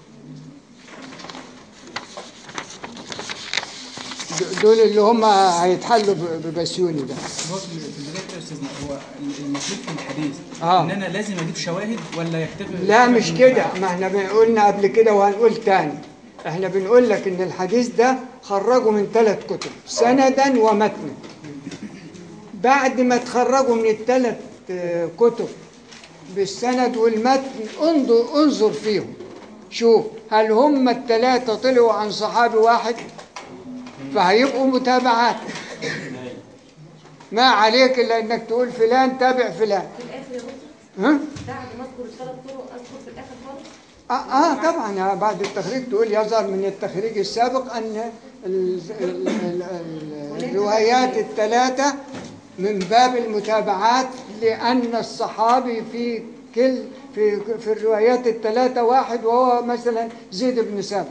S1: دول اللي هم هيتحلوا ب- ببسيوني ده
S5: هو في في البدايه كده يا استاذنا هو المطلوب في الحديث
S1: آه.
S5: ان انا لازم اجيب شواهد ولا يكتفي
S1: لا
S5: بالكتاب
S1: مش
S5: من
S1: كده
S5: بعد؟
S1: ما احنا قلنا قبل كده وهنقول تاني احنا بنقول لك ان الحديث ده خرجوا من ثلاث كتب سندا ومتنا بعد ما تخرجوا من الثلاث آه، كتب بالسند والمتن انظر انظر فيهم شوف هل هم الثلاثة طلعوا عن صحابي واحد فهيبقوا متابعات ما عليك الا انك تقول فلان تابع فلان
S6: في الاخر يا دكتور
S1: ها
S6: بعد ما اذكر الثلاث طرق اذكر في الاخر خالص
S1: آه, آه طبعا بعد التخريج تقول يظهر من التخريج السابق أن ال ال ال ال الروايات الثلاثة من باب المتابعات لأن الصحابي في كل في في الروايات الثلاثة واحد وهو مثلا زيد بن ثابت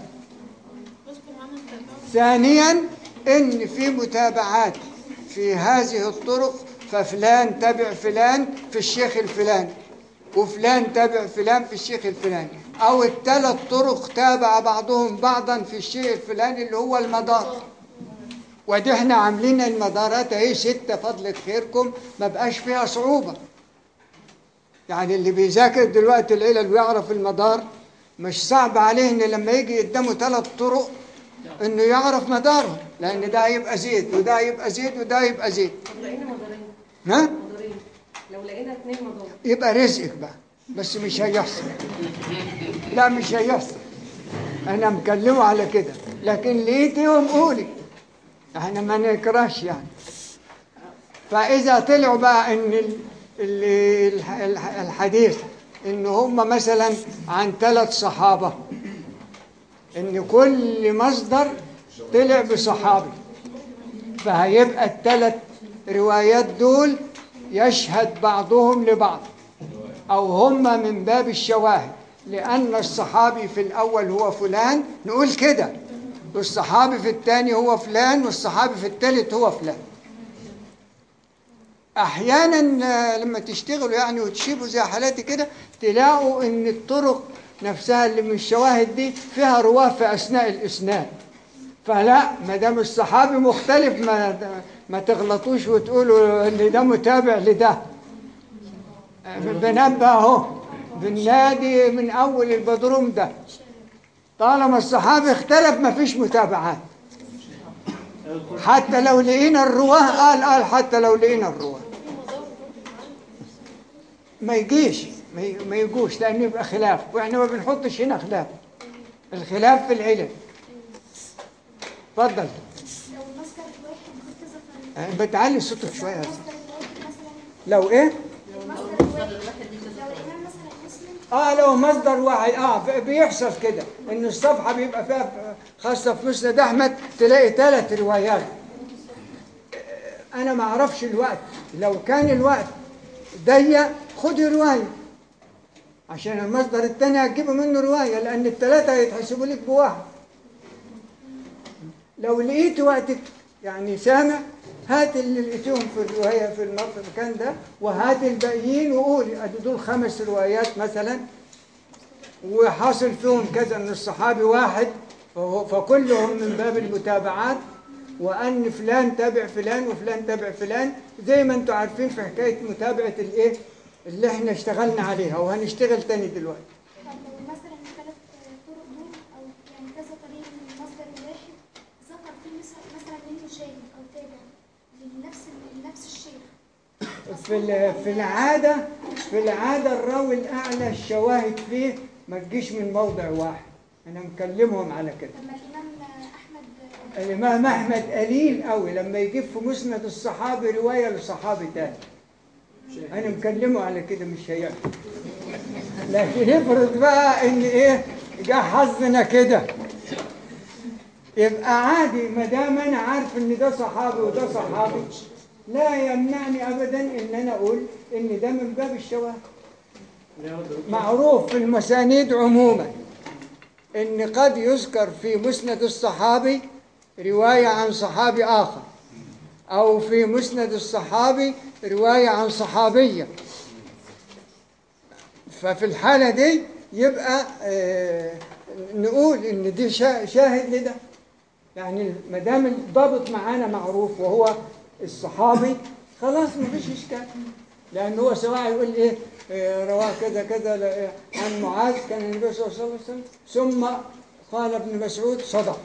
S1: ثانيا ان في متابعات في هذه الطرق ففلان تبع فلان في الشيخ الفلاني وفلان تبع فلان في الشيخ الفلاني او الثلاث طرق تابع بعضهم بعضا في الشيخ الفلاني اللي هو المدار ودي احنا عاملين المدارات اهي ستة فضلة خيركم ما بقاش فيها صعوبة يعني اللي بيذاكر دلوقتي العلل ويعرف المدار مش صعب عليه ان لما يجي قدامه ثلاث طرق انه يعرف مدارهم لان ده هيبقى زيد وده هيبقى زيد وده هيبقى زيد
S6: طب لقينا مدارين
S1: ها
S6: مدارين لو لقينا اثنين مدار
S1: يبقى رزقك بقى بس مش هيحصل لا مش هيحصل انا مكلمه على كده لكن لقيتهم قولي احنا ما نكرهش يعني فاذا طلعوا بقى ان ال- ال- الح- الح- الحديث ان هم مثلا عن ثلاث صحابه ان كل مصدر طلع بصحابي فهيبقى الثلاث روايات دول يشهد بعضهم لبعض أو هما من باب الشواهد لأن الصحابي في الأول هو فلان نقول كده والصحابي في الثاني هو فلان والصحابي في الثالث هو فلان أحيانا آه، لما تشتغلوا يعني وتشيبوا زي حالاتي كده تلاقوا إن الطرق نفسها اللي من الشواهد دي فيها رواه في أثناء الإسناد فلا ما دام الصحابي مختلف ما ما تغلطوش وتقولوا ان ده متابع لده بنبه اهو بالنادي من اول البدروم ده طالما الصحابي اختلف ما فيش متابعات حتى لو لقينا الرواه قال قال حتى لو لقينا الرواه ما يجيش ما ي- ما يجوش لأنه يبقى خلاف وإحنا ما بنحطش هنا خلاف الخلاف في العلم اتفضل
S7: لو المصدر الواحد له كذا طريقة
S1: أه، بتعلي صوتك شوية يا أستاذ.
S7: المصدر الواحد مثلا
S1: لو إيه؟
S7: المصدر الواحد لو الإمام مثلا مسلم
S1: اه لو مصدر واحد اه ف- بيحصل كده ان الصفحه بيبقى فيها ف- خاصه في مسند احمد تلاقي ثلاث روايات آه، انا ما اعرفش الوقت لو كان الوقت ضيق خد روايه عشان المصدر الثاني هتجيب منه روايه لان الثلاثه هيتحسبوا لك بواحد لو لقيت وقتك يعني سامع هات اللي لقيتهم في الروايه في المكان ده وهات الباقيين وقولي ادي دول خمس روايات مثلا وحاصل فيهم كذا ان الصحابي واحد فهو- فكلهم من باب المتابعات وان فلان تابع فلان وفلان تابع فلان زي ما انتم عارفين في حكايه متابعه الايه اللي احنا اشتغلنا عليها وهنشتغل تاني دلوقتي
S7: طب لو مثلا الثلاث طرق دول أو يعني كذا طريق من المصدر الواحد ذكر فيه مثلا مثلا منه شاهد أو تابع لنفس لنفس الشيخ
S1: في ال- في العاده في العاده الراوي الاعلى الشواهد فيه ما تجيش من موضع واحد انا مكلمهم على كده
S7: طب ما الإمام أحمد
S1: الإمام أحمد قليل قوي لما يجيب في مسند الصحابي رواية لصحابي تاني أنا مكلمه على كده مش هيعرف لكن افرض بقى إن إيه جه حظنا كده يبقى عادي ما دام أنا عارف إن ده صحابي وده صحابي لا يمنعني أبدا إن أنا أقول إن ده من باب الشواهد معروف في المسانيد عموما ان قد يذكر في مسند الصحابي روايه عن صحابي اخر او في مسند الصحابي روايه عن صحابيه ففي الحاله دي يبقى آه، نقول ان دي شا- شاهد لده يعني ما دام الضابط معانا معروف وهو الصحابي خلاص ما فيش اشكال لان هو سواء يقول ايه آه، رواه كذا كذا ل- عن معاذ كان النبي صلى الله عليه وسلم ثم قال ابن مسعود صدق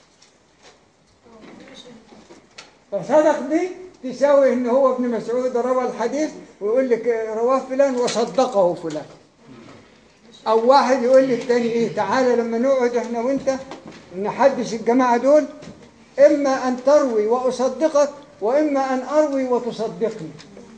S1: فصدق دي تساوي ان هو ابن مسعود روى الحديث ويقول لك آه، رواه فلان وصدقه فلان او واحد يقول للتاني ايه تعالى لما نقعد احنا وانت نحدث الجماعه دول اما ان تروي واصدقك واما ان اروي وتصدقني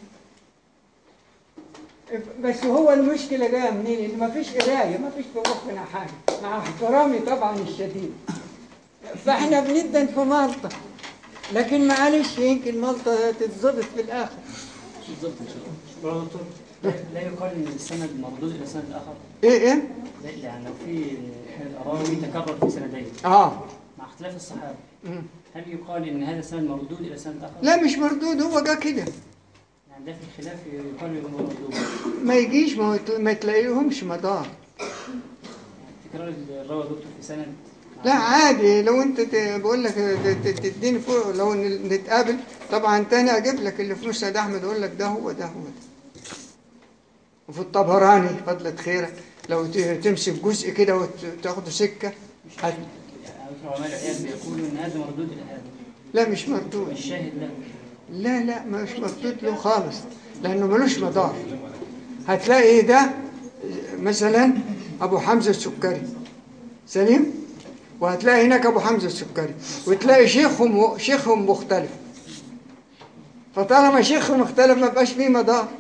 S1: بس هو المشكله جايه منين؟ ان مفيش قرايه مفيش في مخنا حاجه مع احترامي طبعا الشديد فاحنا بندن في مالطا لكن معلش يمكن مالطا تتظبط في الاخر
S8: بالظبط ان شاء الله دكتور لا يقال ان السند مردود الى سند اخر
S1: ايه ايه؟
S8: لا يعني لو في راوي تكرر في سندين
S1: اه
S8: مع اختلاف الصحابه
S1: مم.
S8: هل يقال ان هذا السند مردود الى سند اخر؟
S1: لا مش مردود هو جه كده
S8: يعني ده في الخلاف يقال انه مردود
S1: ما يجيش ما, هو- ما تلاقيهمش مدار
S8: تكرار الراوي دكتور في سند
S1: لا عادي لو انت ت- بقول لك ت- ت- تديني فوق لو ن- نتقابل طبعا تاني اجيب لك اللي في مسند احمد اقول لك ده هو ده هو ده وفي الطبراني فضلة خيرك لو ت- تمسك جزء كده وتاخده سكه هت...
S8: يعني علماء العيال بيقولوا ان هذا مردود الى هذا
S1: لا مش مردود
S8: والشاهد له
S1: لا لا مش مردود له خالص لانه ملوش مدار هتلاقي ده مثلا ابو حمزه السكري سليم وهتلاقي هناك ابو حمزه السكري وتلاقي شيخهم شيخهم مختلف فطالما شيخهم مختلف ما بقاش فيه مدار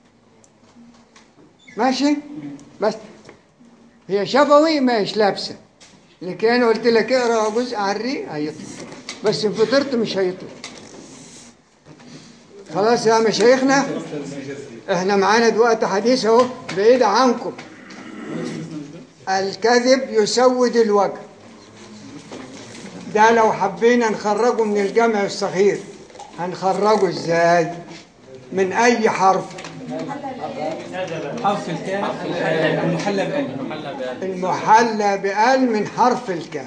S1: ماشي بس هي شفوي مش لابسه لكن انا قلت لك اقرا جزء على الريق هيطلع بس ان فطرت مش هيطلع خلاص يا مشايخنا احنا معانا دلوقتي حديث اهو بعيد عنكم الكذب يسود الوجه ده لو حبينا نخرجه من الجمع الصغير هنخرجه ازاي من اي حرف
S5: حرف الكاف المحلى بألف
S1: المحلى بال من حرف الكاف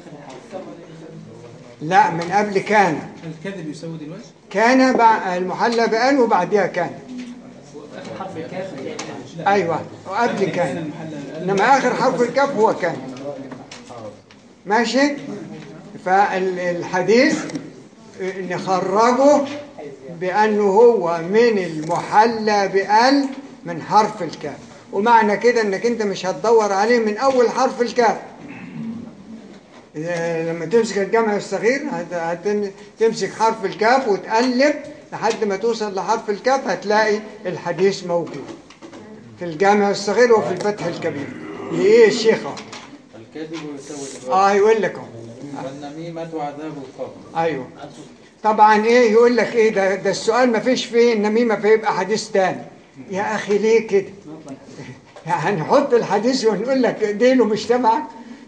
S1: لا من قبل كان
S5: الكذب يسود الوجه
S1: كان بع- المحلى بال وبعدها كان
S8: حرف الكاف
S1: ايوه وقبل كان
S5: المحلى بألف
S1: انما اخر حرف الكاف هو كان ماشي فالحديث نخرجه بأنه هو من المحلى بأل من حرف الكاف ومعنى كده انك انت مش هتدور عليه من اول حرف الكاف إذا- لما تمسك الجمع الصغير هت- هتم- تمسك حرف الكاف وتقلب لحد ما توصل لحرف الكاف هتلاقي الحديث موجود في الجامع الصغير وفي الفتح الكبير لإيه الشيخ أهو؟
S9: الكذب يسود
S1: اه يقول لك اهو
S9: والنميمة عذاب القبر
S1: ايوه طبعا ايه يقول لك ايه ده ده السؤال ما فيش فيه النميمه فيبقى حديث تاني يا اخي ليه كده يعني هنحط الحديث ونقول لك ديله مش تبعك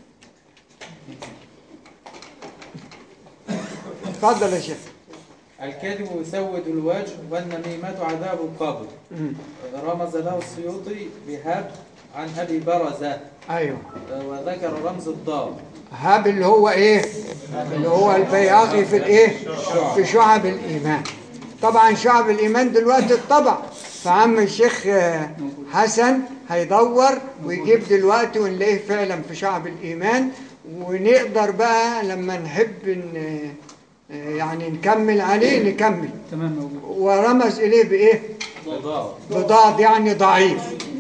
S1: اتفضل يا شيخ
S9: الكذب يسود الوجه والنميمة عذاب القبر رمز له السيوطي بهب عن أبي برزة
S1: ايوه
S9: وذكر رمز الضاد
S1: هاب اللي هو ايه اللي هو البياقي في الايه في شعب الايمان طبعا شعب الايمان دلوقتي اتطبع فعم الشيخ آه، حسن هيدور ويجيب دلوقتي ونلاقيه فعلا في شعب الايمان ونقدر بقى لما نحب ان آه، يعني نكمل عليه نكمل
S5: تمام موجود
S1: ورمز اليه بايه
S9: بضاد
S1: بضاد يعني ضعيف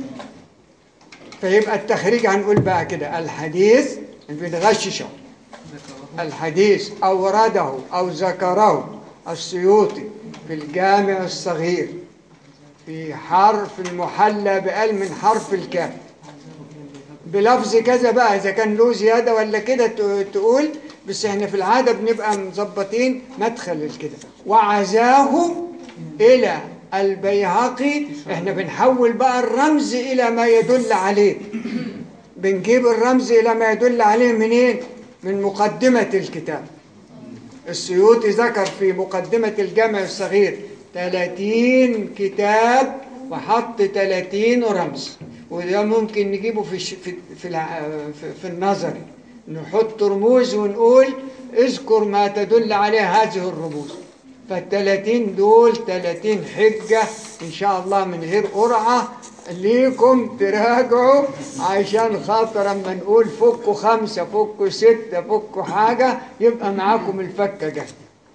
S1: فيبقى التخريج هنقول بقى كده الحديث بنغششه الحديث أورده أو ذكره السيوطي في الجامع الصغير في حرف المحلى بأل من حرف الكاف بلفظ كذا بقى إذا كان له زيادة ولا كده ت- تقول بس احنا في العادة بنبقى مظبطين مدخل كده وعزاه إلى البيهقي احنا بنحول بقى الرمز إلى ما يدل عليه بنجيب الرمز إلى ما يدل عليه منين؟ من مقدمة الكتاب السيوطي ذكر في مقدمة الجامع الصغير 30 كتاب وحط 30 رمز وده ممكن نجيبه في الش- في في, الع- في, في النظري نحط رموز ونقول اذكر ما تدل عليه هذه الرموز فالتلاتين دول تلاتين حجة إن شاء الله من غير قرعة ليكم تراجعوا عشان خاطر اما نقول فكوا خمسة فكوا ستة فكوا حاجة يبقى معاكم الفكة جاهزة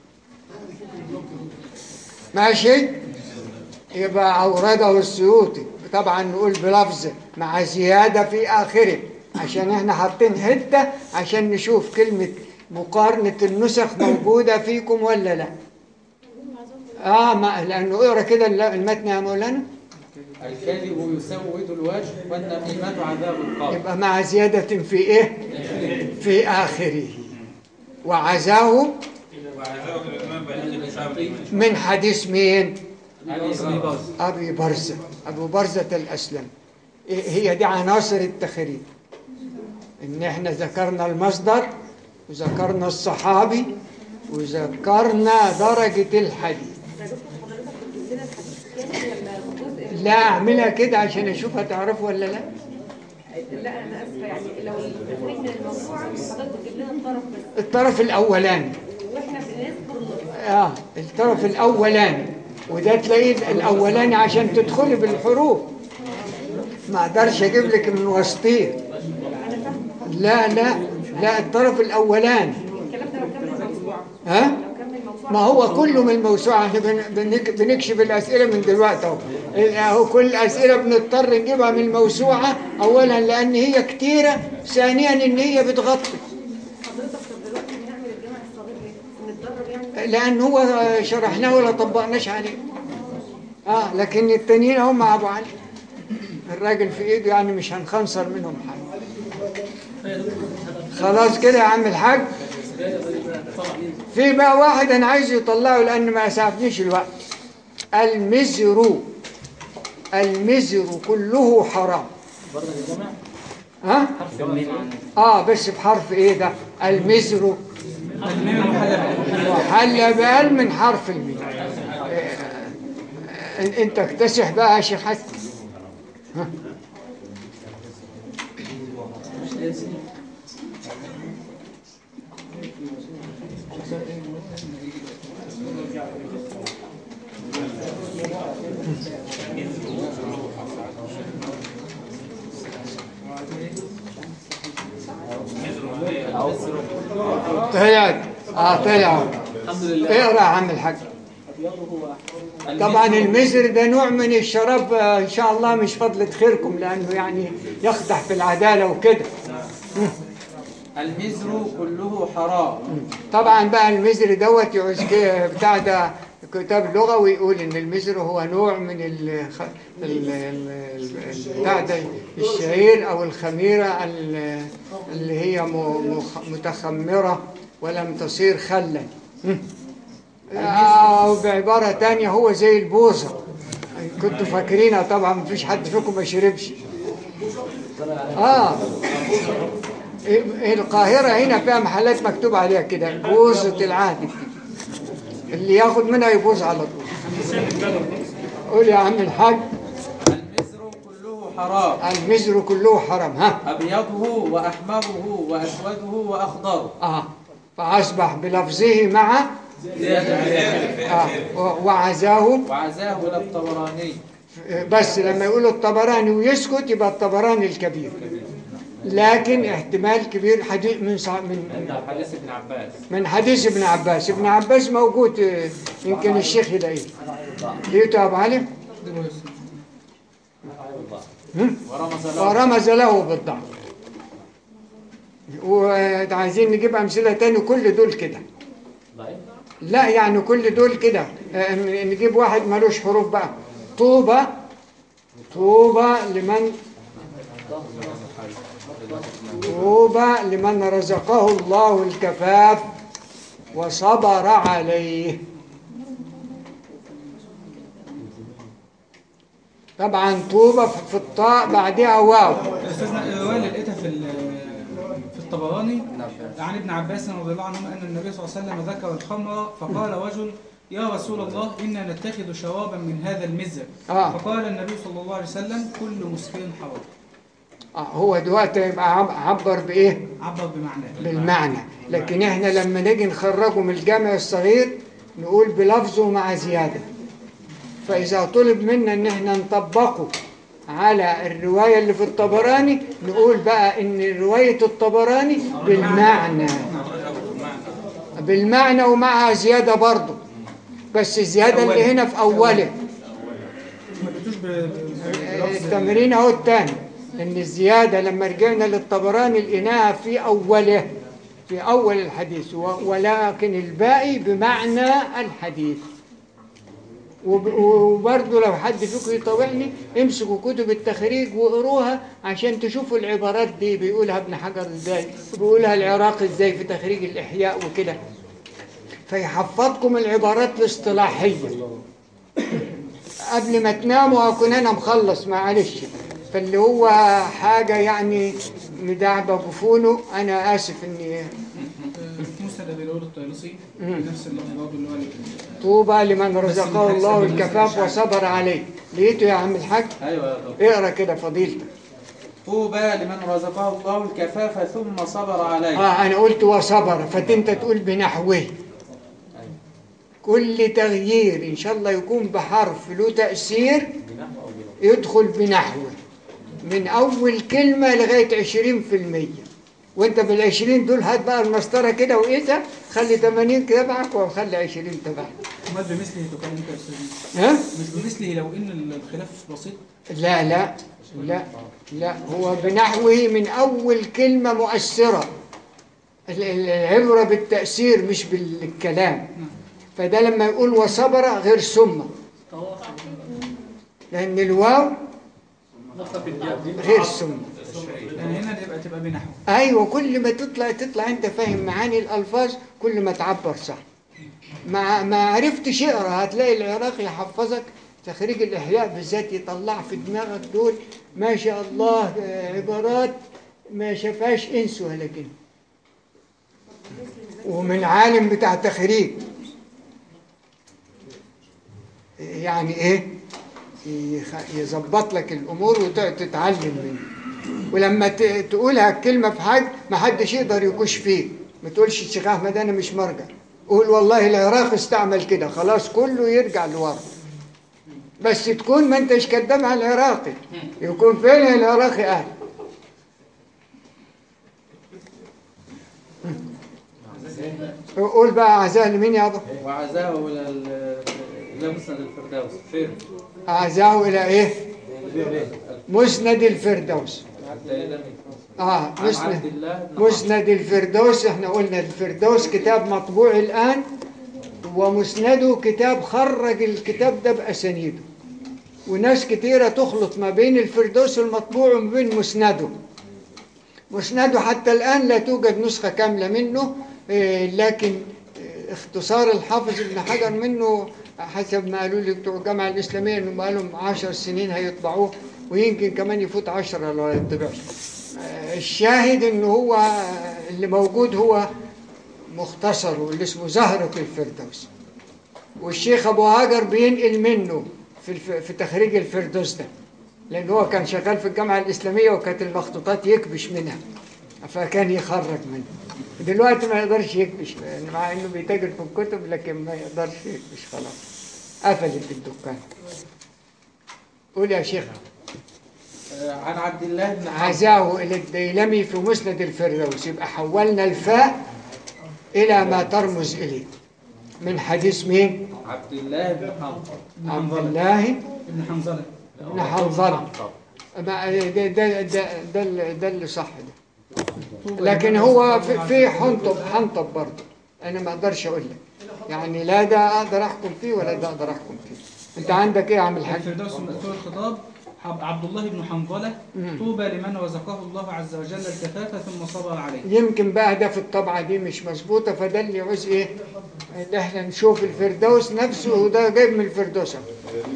S1: ماشي يبقى أورده السيوطي طبعا نقول بلفظ مع زيادة في آخره عشان احنا حاطين حتة عشان نشوف كلمة مقارنة النسخ موجودة فيكم ولا لا اه ما لأنه اقرا كده المتن يا مولانا
S9: الكذب يسود الوجه والنميمة عذاب القبر
S1: يبقى مع زيادة في ايه في آخره وعزاه من حديث مين أبي برزة أبو برزة الأسلم إيه هي دي عناصر التخريج إن إحنا ذكرنا المصدر وذكرنا الصحابي وذكرنا درجة الحديث لا أعملها كده عشان أشوف هتعرفوا ولا لا
S6: لا انا اسفه يعني لو التخريج من الموضوع حضرتك تجيب لنا الطرف بس
S1: الطرف الأولاني
S6: واحنا بنذكر
S1: آه الطرف الأولاني وده تلاقيه الأولاني عشان تدخلي بالحروف ما أقدرش أجيب لك من وسطيه لا لا لا الطرف الأولاني
S6: الكلام ده لو كمل الموضوع
S1: ها
S6: لو كمل الموضوع
S1: ما هو كله من الموسوعة احنا بن- بنك- بنكشف الأسئلة من دلوقتي اهو اهو كل الأسئلة بنضطر نجيبها من الموسوعة أولا لأن هي كتيرة ثانيا إن هي بتغطي
S6: حضرتك طب دلوقتي بنعمل الجامع الصغير ليه؟ نتدرب يعني
S1: لأن هو شرحناه ولا طبقناش عليه اه لكن التانيين هم مع أبو علي الراجل في إيده يعني مش هنخنصر منهم حاجة خلاص كده يا عم الحاج في بقى واحد أنا عايز يطلعه لأن ما يسعفنيش الوقت المزر المزر كله حرام ها؟ اه بس بحرف ايه ده المزر محل بقال من حرف الميم آه، آه، انت اكتسح بقى يا شيخ حسن ها؟ طلعت اه طلعوا
S9: الحمد لله
S1: اقرا يا عم الحاج طبعا المزر ده نوع من الشراب آه، ان شاء الله مش فضلة خيركم لانه يعني يقدح في العدالة وكده
S9: المزر كله حرام
S1: طبعا بقى المزر دوت يعوز كده بتاع ده كتاب لغوي يقول ان المزر هو نوع من ال ال- ال- ال- بتاع ده الشعير او الخميره ال- اللي هي م- مخ- متخمره ولم تصير خلا او بعباره تانية هو زي البوظه كنتوا فاكرينها طبعا مفيش حد فيكم ما شربش اه القاهرة هنا فيها محلات مكتوب عليها كده بوظة العهد اللي ياخد منها يبوظ على طول قول يا عم الحاج
S9: المزر كله حرام
S1: المزر كله حرام ها
S9: أبيضه وأحمره وأسوده وأخضره
S1: اه فأصبح بلفظه مع آه و- وعزاه
S9: وعزاه إلى الطبراني
S1: بس لما يقولوا الطبراني ويسكت يبقى الطبراني الكبير لكن احتمال كبير حديث من صع- من
S9: حديث ابن عباس
S1: من حديث ابن عباس ابن عباس موجود آه، يمكن الشيخ يلاقيه لقيته يا ابو علي
S9: ورمز له
S1: ورمز له بالضعف وعايزين نجيب امثله تاني كل دول كده لا يعني كل دول كده آه، نجيب واحد ملوش حروف بقى طوبى طوبى لمن طوبى لمن رزقه الله الكفاف وصبر عليه طبعا طوبى في الطاء بعدها واو
S5: استاذنا الروايه اللي لقيتها في ال- في الطبراني عن ابن عباس رضي الله عنهما ان النبي صلى الله عليه وسلم ذكر الخمر فقال رجل يا رسول الله انا نتخذ شرابا من هذا المزر
S1: آه.
S5: فقال النبي صلى الله عليه وسلم كل مسكر حرام
S1: آه، هو دلوقتي يبقى عب- عبر بايه
S5: عبر بمعناه
S1: بالمعنى لكن احنا لما نيجي نخرجه من الجامع الصغير نقول بلفظه مع زيادة فإذا طلب منا ان احنا نطبقه على الرواية اللي في الطبراني نقول بقى ان رواية الطبراني بالمعنى بالمعنى ومعها زيادة برضه بس الزيادة اللي هنا في أوله
S5: ما لقيتوش ب- ب- بلفظ
S1: التمرين اهو الثاني ان الزياده لما رجعنا للطبراني لقيناها في اوله في اول الحديث و- ولكن الباقي بمعنى الحديث وب- وبرضه لو حد فيكم يطوعني امسكوا كتب التخريج واقروها عشان تشوفوا العبارات دي بيقولها ابن حجر ازاي وبيقولها العراقي ازاي في تخريج الاحياء وكده فيحفظكم العبارات الاصطلاحيه قبل ما تناموا اكون انا مخلص معلش فاللي هو حاجه يعني مدعبه جفونه انا اسف اني
S5: في مسند ابي داود الطيالسي نفس اللفظ برضه اللي هو ال-
S1: طوبى لمن رزقه الله الكفاف وصبر عليه لقيته يا عم الحاج
S9: أيوة يا دكتور
S1: اقرا كده فضيلتك
S9: طوبى لمن رزقه الله الكفاف ثم صبر عليه
S1: اه انا قلت وصبر فانت تقول بنحوه كل تغيير ان شاء الله يكون بحرف له تاثير يدخل بنحوه من اول كلمه لغايه 20% وانت بالعشرين دول هات بقى المسطره كده وقيسها خلي 80 تبعك وخلي 20 تبعك
S5: امال بمثله تكلم انت يا استاذ
S1: ها
S5: مش بمثله لو ان الخلاف بسيط
S1: لا لا لا لا هو بنحوه من أول كلمة مؤثرة ال- ال- العبرة بالتأثير مش بالكلام فده لما يقول وصبر غير ثم لأن الواو غير ثم
S5: يعني هنا يبقى تبقى بنحو
S1: أيوة كل ما تطلع تطلع أنت فاهم معاني الألفاظ كل ما تعبر صح ما ما عرفتش اقرا هتلاقي العراقي يحفظك تخريج الإحياء بالذات يطلع في دماغك دول ما شاء الله آه، عبارات ما شافهاش إنس ولا جن ومن عالم بتاع تخريج يعني إيه يخ- يظبط لك الأمور وتتعلم منه ولما ت- تقولها الكلمة في حاجة ما حدش يقدر يكش فيك ما تقولش الشيخ أحمد أنا مش مرجع قول والله العراق استعمل كده خلاص كله يرجع لورا بس تكون ما انتش كدام على العراقي يكون فين العراقي قاعد قول بقى أعزاه لمين يابا
S9: وعزاه إلى ال- إلى مسند الفردوس فين؟
S1: أعزاه إلى إيه مسند الفردوس
S9: الديلمي
S1: آه
S9: عن عبد
S1: مسند
S9: الله بن
S1: مسند الفردوس احنا قلنا الفردوس كتاب مطبوع الآن ومسنده كتاب خرج الكتاب ده بأسانيده وناس كتيرة تخلط ما بين الفردوس المطبوع وما بين مسنده مسنده حتى الآن لا توجد نسخة كاملة منه آه، لكن آه، اختصار الحافظ ابن حجر منه حسب ما قالوا لي بتوع الجامعة الإسلامية إنه بقالهم عشر سنين هيطبعوه ويمكن كمان يفوت عشرة لو يطبعش آه، الشاهد إنه هو آه، اللي موجود هو مختصر واللي اسمه زهرة الفردوس والشيخ أبو هاجر بينقل منه في, الف... في تخريج الفردوس ده لأن هو كان شغال في الجامعة الإسلامية وكانت المخطوطات يكبش منها فكان يخرج منها دلوقتي ما يقدرش يكبش يعني مع إنه بيتاجر في الكتب لكن ما يقدرش يكبش خلاص قفلت الدكان قول يا شيخ
S9: آه، عن عبد الله بن عمرو
S1: عزاه إلى الديلمي في مسند الفردوس يبقى حولنا الفاء إلى ما ترمز إليه من حديث مين؟
S9: عبد الله بن عمرو
S1: عبد الله
S5: ابن حنظله
S1: بن حنظلة ما- ده ده ده ده اللي- ده اللي صح ده
S5: طوبى
S1: لكن
S5: لمن
S1: هو
S5: وفقه
S1: في,
S5: الله
S1: في
S5: عز وجل.
S1: حنطب حنطب برضه انا ما اقدرش اقول لك يعني لا ده اقدر احكم فيه ولا ده اقدر احكم فيه انت عندك ايه يا عم الحاج
S5: الفردوس مأثور الخطاب حب- عبد الله بن حنظلة
S1: مم.
S5: طوبى لمن رزقه الله عز وجل الكفاف ثم صبر عليه
S1: يمكن بقى ده في الطبعة دي مش مظبوطة فده اللي يعوز ايه ان احنا نشوف الفردوس نفسه وده جايب من الفردوس أهو.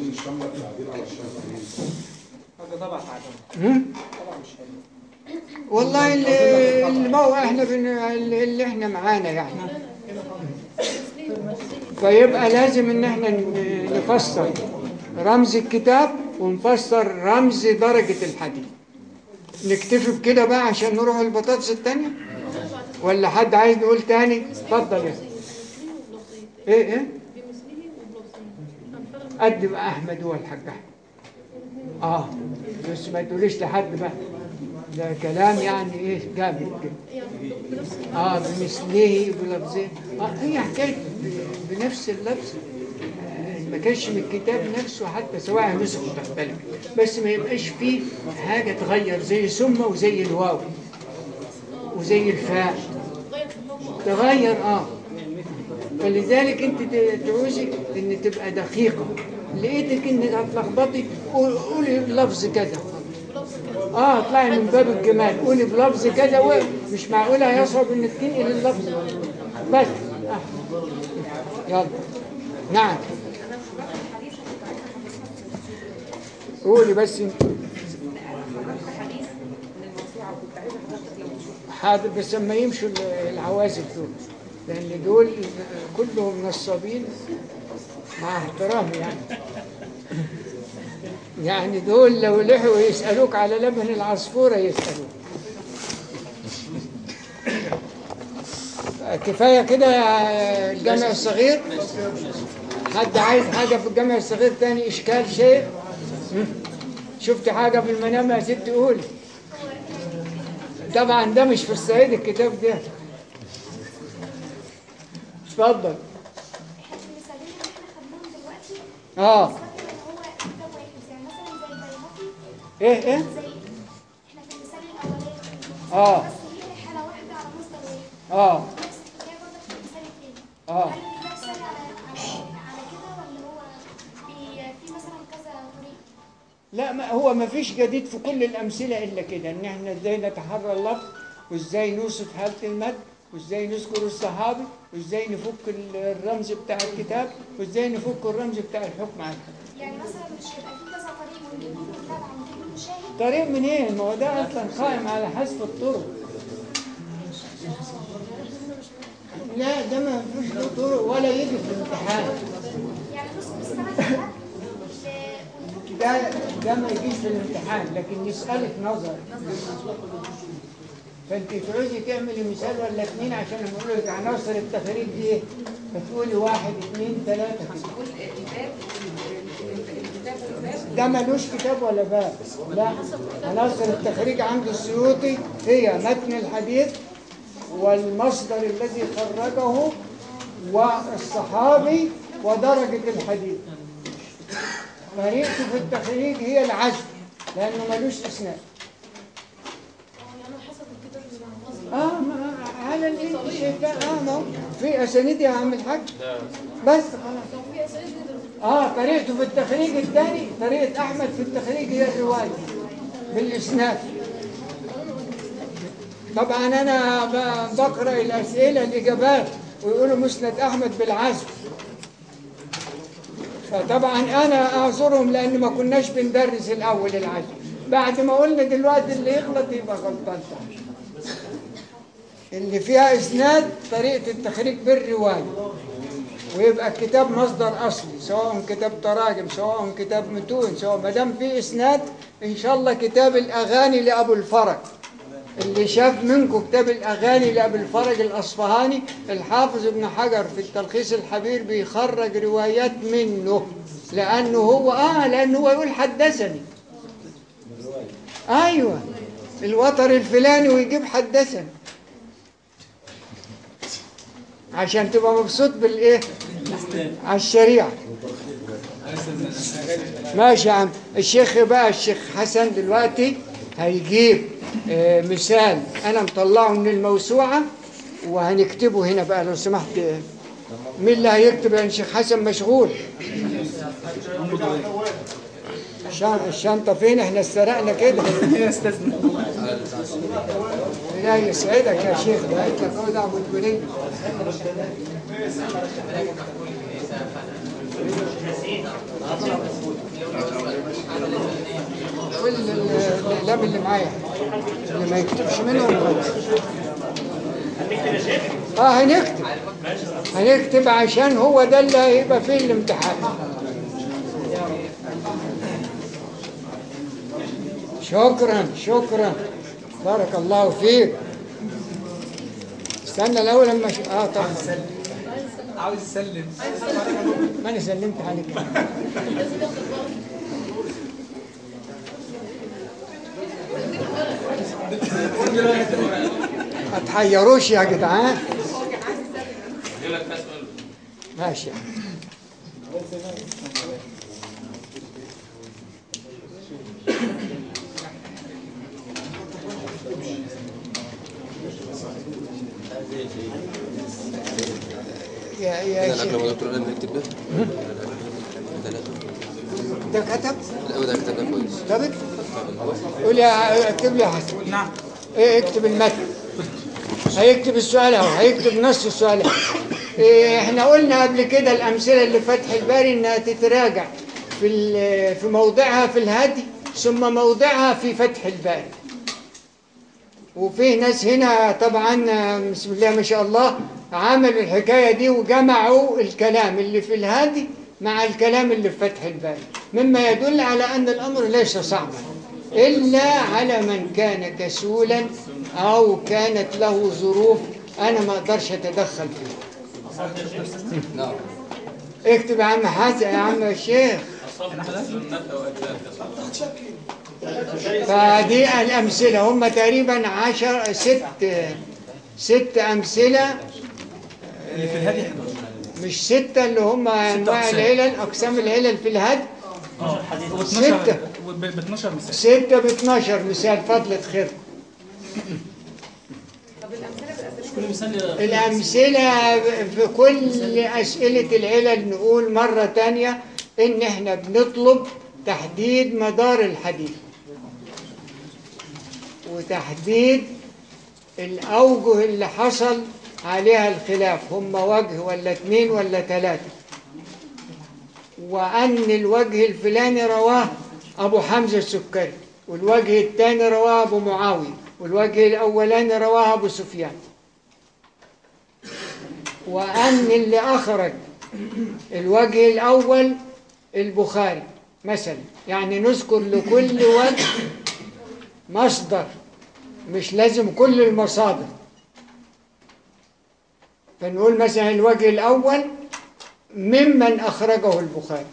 S5: هذا طبعا عدم
S1: هم؟ والله اللي الموقع احنا بن... اللي احنا معانا يعني فيبقى لازم ان احنا ن- نفسر رمز الكتاب ونفسر رمز درجة الحديث نكتفي بكده بقى عشان نروح البطاطس التانية ولا حد عايز يقول تاني اتفضل يا ايه ايه قد بقى احمد هو الحاج احمد اه بس ما تقوليش لحد بقى ده كلام يعني ايه جامد كده اه بمثله بلفظه اه هي حكايه ب- بنفس اللفظ آه، ما كانش من الكتاب نفسه حتى سواء نسخ تختلف بس ما يبقاش فيه حاجه تغير زي ثم وزي الواو وزي الفاء تغير اه فلذلك انت ت- تعوزي ان تبقى دقيقه لقيتك انك هتلخبطي قول- قولي لفظ كذا اه اطلعي من باب الجمال قولي بلفظ كذا ومش معقوله هيصعب انك تنقل اللفظ بس آه. يلا نعم قولي بس انت حاضر بس لما يمشوا ال- العوازل دول لان دول كلهم نصابين مع احترامي يعني يعني دول لو لحقوا يسألوك على لبن العصفورة يسألوك كفاية كده يا الجامع الصغير حد عايز حاجة في الجامع الصغير تاني إشكال شيء هم؟ شفت حاجة في المنام يا ست قول طبعا ده مش في الصعيد الكتاب ده اتفضل
S7: احنا المثالين اللي احنا خدناهم دلوقتي
S1: اه
S7: هو كتاب واحد يعني مثلا زي البيهقي
S1: ايه ايه
S7: زي احنا في المثال الاولاني
S1: اه
S7: بس هي حاله واحده على مصدر واحد
S1: اه
S7: نفس الحكايه برضه في المثال التاني
S1: اه
S7: هل ده مثال على على على كده ولا هو في في مثلا كذا طريقه
S1: لا ما هو ما فيش جديد في كل الأمثلة إلا كده إن إحنا إزاي نتحرى اللفظ وإزاي نوصف حالة المد وإزاي نذكر الصحابي وإزاي نفك ال- الرمز بتاع الكتاب وإزاي نفك الرمز بتاع الحكم على الكتاب
S7: يعني مثلا مش هيبقى في كذا طريق ونجيب له متابعه ونجيب له مشاهد
S1: طريق منين؟ ما هو ده أصلا قائم على حذف الطرق لا ده ما فيش له طرق ولا يجي في الامتحان
S7: يعني نص السنه كده
S1: ده ده ما يجيش في الامتحان لكن يسألك نظر فانت تعوزي تعملي مثال ولا اثنين عشان لما اقول لك عناصر التخريج دي ايه فتقولي واحد اثنين ثلاثة كده. ده ملوش كتاب ولا باب لا عناصر التخريج عند السيوطي هي متن الحديث والمصدر الذي خرجه والصحابي ودرجة الحديث طريقته في التخريج هي العزم لأنه ملوش إسناد
S7: يعني حسب الكتاب اللي
S1: اه ما على الانت اه ما هو في اسانيد يا عم الحاج بس خلاص
S7: لو في اسئله نقدر
S1: اه طريقته في التخريج الثاني طريقه احمد في التخريج هي الروايه بالاسناد طبعا انا ب- بقرا الاسئله الاجابات ويقولوا مسند احمد بالعزم فطبعا انا اعذرهم لان ما كناش بندرس الاول العزم بعد ما قلنا دلوقتي اللي يغلط يبقى غلطان اللي فيها اسناد طريقه التخريج بالروايه ويبقى الكتاب مصدر اصلي سواء كتاب تراجم سواء كتاب متون سواء ما دام في اسناد ان شاء الله كتاب الاغاني لابو الفرج اللي شاف منكم كتاب الاغاني لابو الفرج الاصفهاني الحافظ ابن حجر في التلخيص الحبير بيخرج روايات منه لانه هو اه لانه هو يقول حدثني ايوه الوتر الفلاني ويجيب حدثني عشان تبقى مبسوط بالايه على الشريعه ماشي يا عم الشيخ بقى الشيخ حسن دلوقتي هيجيب آه، مثال انا مطلعه من الموسوعه وهنكتبه هنا بقى لو سمحت آه، مين اللي هيكتب يا شيخ حسن مشغول الشن- الشنطه فين احنا استرقنا كده
S5: يا استاذنا
S1: لا يسعدك يا شيخ ده انت فوضى ابو البنين كل ال- الاقلام اللي معايا اللي ما يكتبش منهم غلط. اه هنكتب هنكتب عشان هو ده اللي هيبقى فيه الامتحان شكرا شكرا بارك الله فيك استنى الاول لما ش... اه طبعا
S5: عاوز يسلم
S1: ما انا سلمت عليك ما تحيروش يا جدعان ماشي يا يا
S3: انا
S1: شيخ
S3: قبل ما دكتور انا نكتب ده ثلاثة
S1: ده كتب
S3: لا ده كتاب ده كويس
S1: طب اكتب قول يا اكتب لي يا حسن
S5: نعم
S1: ايه اكتب المتن هيكتب السؤال اهو هيكتب نص السؤال اهو إيه احنا قلنا قبل كده الامثله اللي في فتح الباري انها تتراجع في ال- في موضعها في الهدي ثم موضعها في فتح الباري وفيه ناس هنا طبعا بسم الله ما شاء الله عملوا الحكايه دي وجمعوا الكلام اللي في الهادي مع الكلام اللي في فتح الباري مما يدل على ان الامر ليس صعبا الا على من كان كسولا او كانت له ظروف انا ما اقدرش اتدخل فيها
S3: نعم
S1: اكتب يا عم حسن يا عم الشيخ فدي الأمثلة هم تقريبا عشر ست ست أمثلة
S5: اللي في الهادي 11
S1: مش ستة اللي هم أنواع
S5: أقسام.
S1: العلل أقسام العلل في الهد
S5: و
S1: ستة.
S5: 12 ب 12 مثال
S1: ستة ب 12 مثال فضلة خير
S4: كل مثال
S1: الأمثلة في كل أسئلة العلل نقول مرة تانية إن إحنا بنطلب تحديد مدار الحديث وتحديد الأوجه اللي حصل عليها الخلاف هم وجه ولا اتنين ولا تلاتة وأن الوجه الفلاني رواه أبو حمزة السكري والوجه الثاني رواه أبو معاوية والوجه الأولاني رواه أبو سفيان وأن اللي أخرج الوجه الأول البخاري مثلا يعني نذكر لكل وجه مصدر مش لازم كل المصادر فنقول مثلا الوجه الأول ممن أخرجه البخاري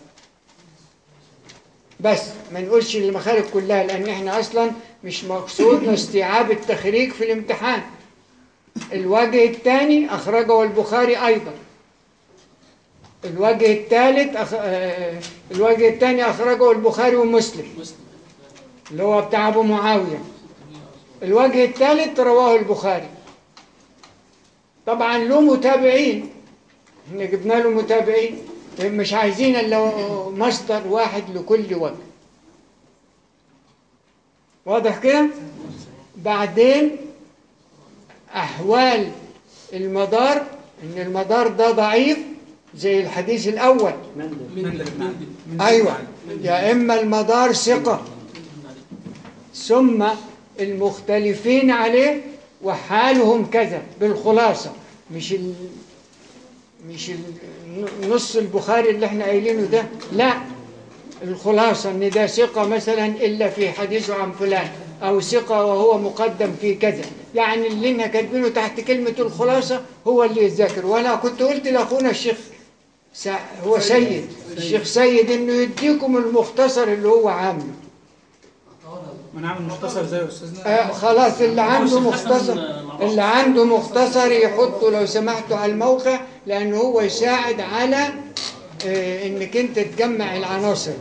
S1: بس ما نقولش المخارج كلها لأن احنا أصلا مش مقصودنا استيعاب التخريج في الامتحان الوجه الثاني أخرجه البخاري أيضا الوجه الثالث أخ... آه، الوجه الثاني أخرجه البخاري ومسلم اللي هو بتاع أبو معاوية الوجه الثالث رواه البخاري طبعا له متابعين احنا جبنا له متابعين مش عايزين الا مصدر واحد لكل وجه واضح كده بعدين احوال المدار ان المدار ده ضعيف زي الحديث الاول ايوه يا اما المدار ثقه ثم المختلفين عليه وحالهم كذا بالخلاصه مش ال... مش ال- نص البخاري اللي احنا قايلينه ده لا الخلاصة ان ده ثقة مثلا الا في حديثه عن فلان او ثقة وهو مقدم في كذا يعني اللي احنا كاتبينه تحت كلمة الخلاصة هو اللي يتذكر وانا كنت قلت لاخونا الشيخ سع- هو سيد الشيخ سيد انه يديكم المختصر اللي هو عامله
S5: ما نعمل مختصر زي استاذنا
S1: آه خلاص اللي عنده مختصر اللي عنده مختصر يحطه لو سمحتوا على الموقع لأنه هو يساعد على آه انك انت تجمع العناصر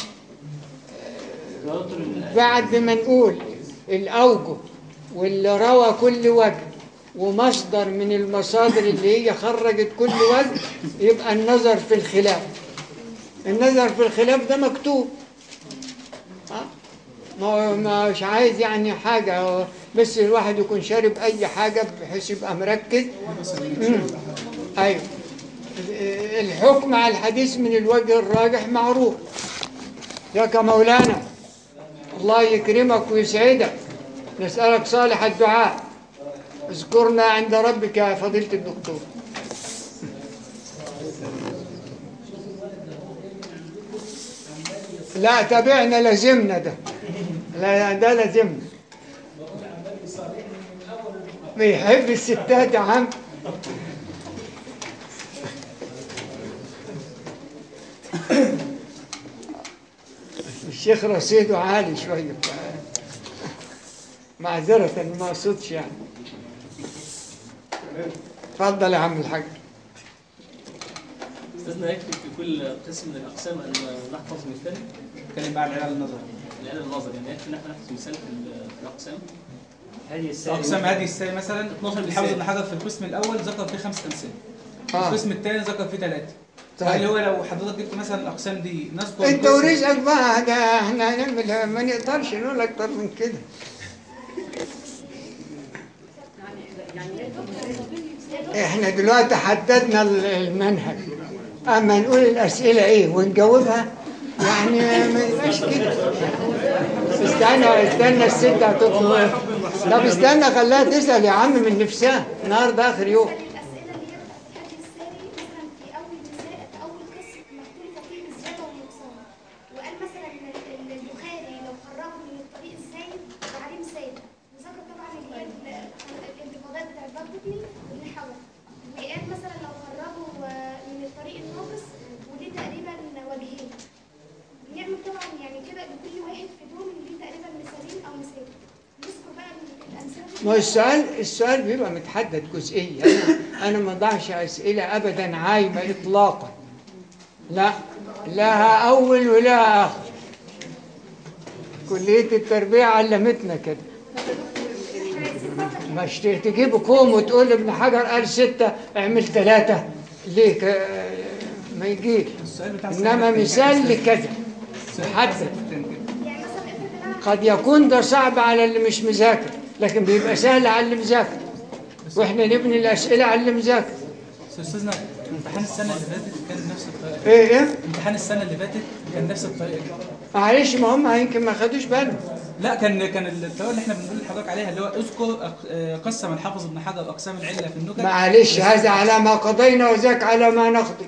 S1: بعد ما نقول الأوجه واللي روى كل وجه ومصدر من المصادر اللي هي خرجت كل وجه يبقى النظر في الخلاف النظر في الخلاف ده مكتوب ها؟ ما مش عايز يعني حاجة هو بس الواحد يكون شارب أي حاجة بحيث يبقى مركز مم. أيوه الحكم على الحديث من الوجه الراجح معروف ياك مولانا الله يكرمك ويسعدك نسألك صالح الدعاء اذكرنا عند ربك يا فضيلة الدكتور لا تابعنا لازمنا ده لا ده لازمنا بيحب الستات يا عم الشيخ رصيده عالي شوية معذرة ما اقصدش يعني اتفضل يا عم الحاج
S4: استاذنا يكفي في كل قسم من الاقسام ان نحفظ مثال
S5: نتكلم بقى على العيال النظر
S4: لان النظر يعني يكفي ان احنا نحفظ مثال في ال- في الاقسام
S8: هذه السائل
S5: اقسام هذه السنه مثلا
S4: 12
S5: الحافظ
S4: مثال.
S5: ابن حجر في القسم الاول ذكر فيه خمس امثله
S1: آه.
S5: القسم الثاني ذكر فيه ثلاثه
S1: طيب.
S5: فهل هو لو حضرتك جبت مثلا الاقسام دي نذكر
S1: انت
S5: القسم-
S1: ورزقك بقى ده احنا هنعمل ما نقدرش نقول اكتر من كده احنا دلوقتي حددنا ال- المنهج اما نقول الاسئله ايه ونجاوبها يعني ما يبقاش كده استنى استنى الست هتطلب طب استنى خليها تسال يا عم من نفسها النهارده اخر يوم
S7: الأسئلة اللي هي بتاعت الحديث الساري مثلا في أول مثال في أول قسم مختلفة فيه الزيادة والنقصان وقال مثلا ال- البخاري لو خرجه من الطريق الزايد وعليه مثال وذكر طبعا اللي هي ال- الانتقادات بتاعت بطني وابن حجر وقال مثلا لو خرجه آه، من الطريق الناقص ودي تقريبا وجهين نعمل طبعا يعني كده لكل واحد في دول ليه تقريبا مثالين أو مثال نذكر بقى الأمثلة
S1: ما هو السؤال السؤال بيبقى متحدد جزئيا انا انا ما ضعش اسئله ابدا عايمه اطلاقا لا لها اول ولها اخر كليه التربيه علمتنا كده مش تجيب كوم وتقول ابن حجر قال ستة اعمل ثلاثة ليه ك- ما يجيش
S5: السؤال بتاع
S1: إنما مثال لكذا محدد
S7: يعني مثلا افرض ان انا
S1: قد يكون ده صعب على اللي مش مذاكر لكن بيبقى سهل على اللي مذاكر واحنا نبني الاسئله على اللي مذاكر
S5: بس استاذنا امتحان السنه اللي فاتت كان نفس الطريقه
S1: ايه ايه
S5: امتحان السنه اللي فاتت كان نفس الطريقه
S1: معلش ما هم يمكن ما خدوش بالهم
S5: لا كان كان الطريقه اللي احنا بنقول لحضرتك عليها اللي هو اذكر أق- آه، قسم الحافظ ابن حجر اقسام العله في النكت
S1: معلش هذا على ما قضينا وذاك على ما نقضي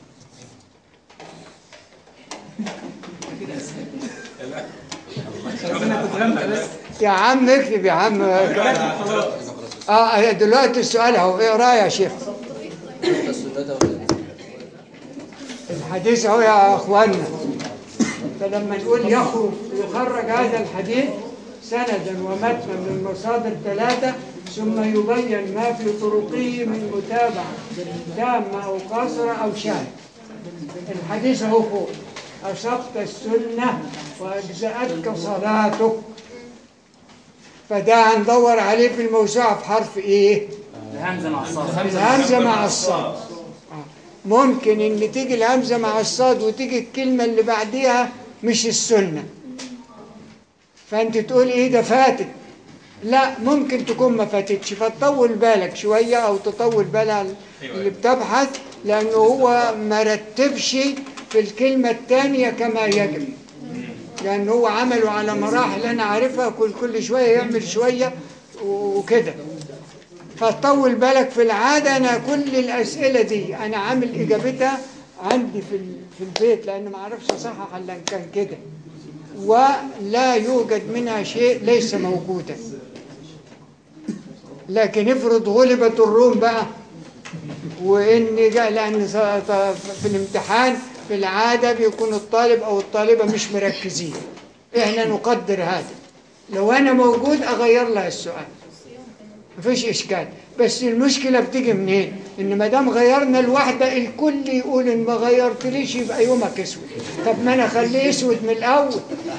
S5: ربنا تتغمى بس
S1: يا عم اكتب يا عم اه دلوقتي السؤال اهو ايه رايك يا شيخ
S3: السنة ولا
S1: الحديث اهو يا اخوانا فلما نقول يخرج يخرج هذا الحديث سندا ومتنا من المصادر ثلاثة ثم يبين ما في طرقه من متابعة تامة أو قاصرة أو شاهد الحديث هو فوق أصبت السنة وأجزأتك صلاتك فده هندور عليه في الموسوعة في حرف إيه؟
S8: الهمزة مع الصاد
S1: الهمزة مع الصاد آه. ممكن إن تيجي الهمزة مع الصاد وتيجي الكلمة اللي بعديها مش السنة فأنت تقول إيه ده فاتت لا ممكن تكون ما فاتتش فتطول بالك شوية أو تطول بالها اللي بتبحث لأنه هو ما رتبش في الكلمة الثانية كما يجب لأنه هو عمله على مراحل أنا عارفها كل كل شوية يعمل شوية وكده فطول بالك في العادة أنا كل الأسئلة دي أنا عامل إجابتها عندي في ال- في البيت لأن ما أعرفش أصحح إلا إن كان كده ولا يوجد منها شيء ليس موجودا لكن افرض غلبت الروم بقى وإن جاء لأن س- ط- في الامتحان في العادة بيكون الطالب أو الطالبة مش مركزين إحنا نقدر هذا لو أنا موجود أغير لها السؤال مفيش إشكال بس المشكلة بتيجي منين؟ إن ما دام غيرنا الواحدة الكل يقول إن ما غيرتليش يبقى يومك أسود طب ما أنا أخليه أسود من الأول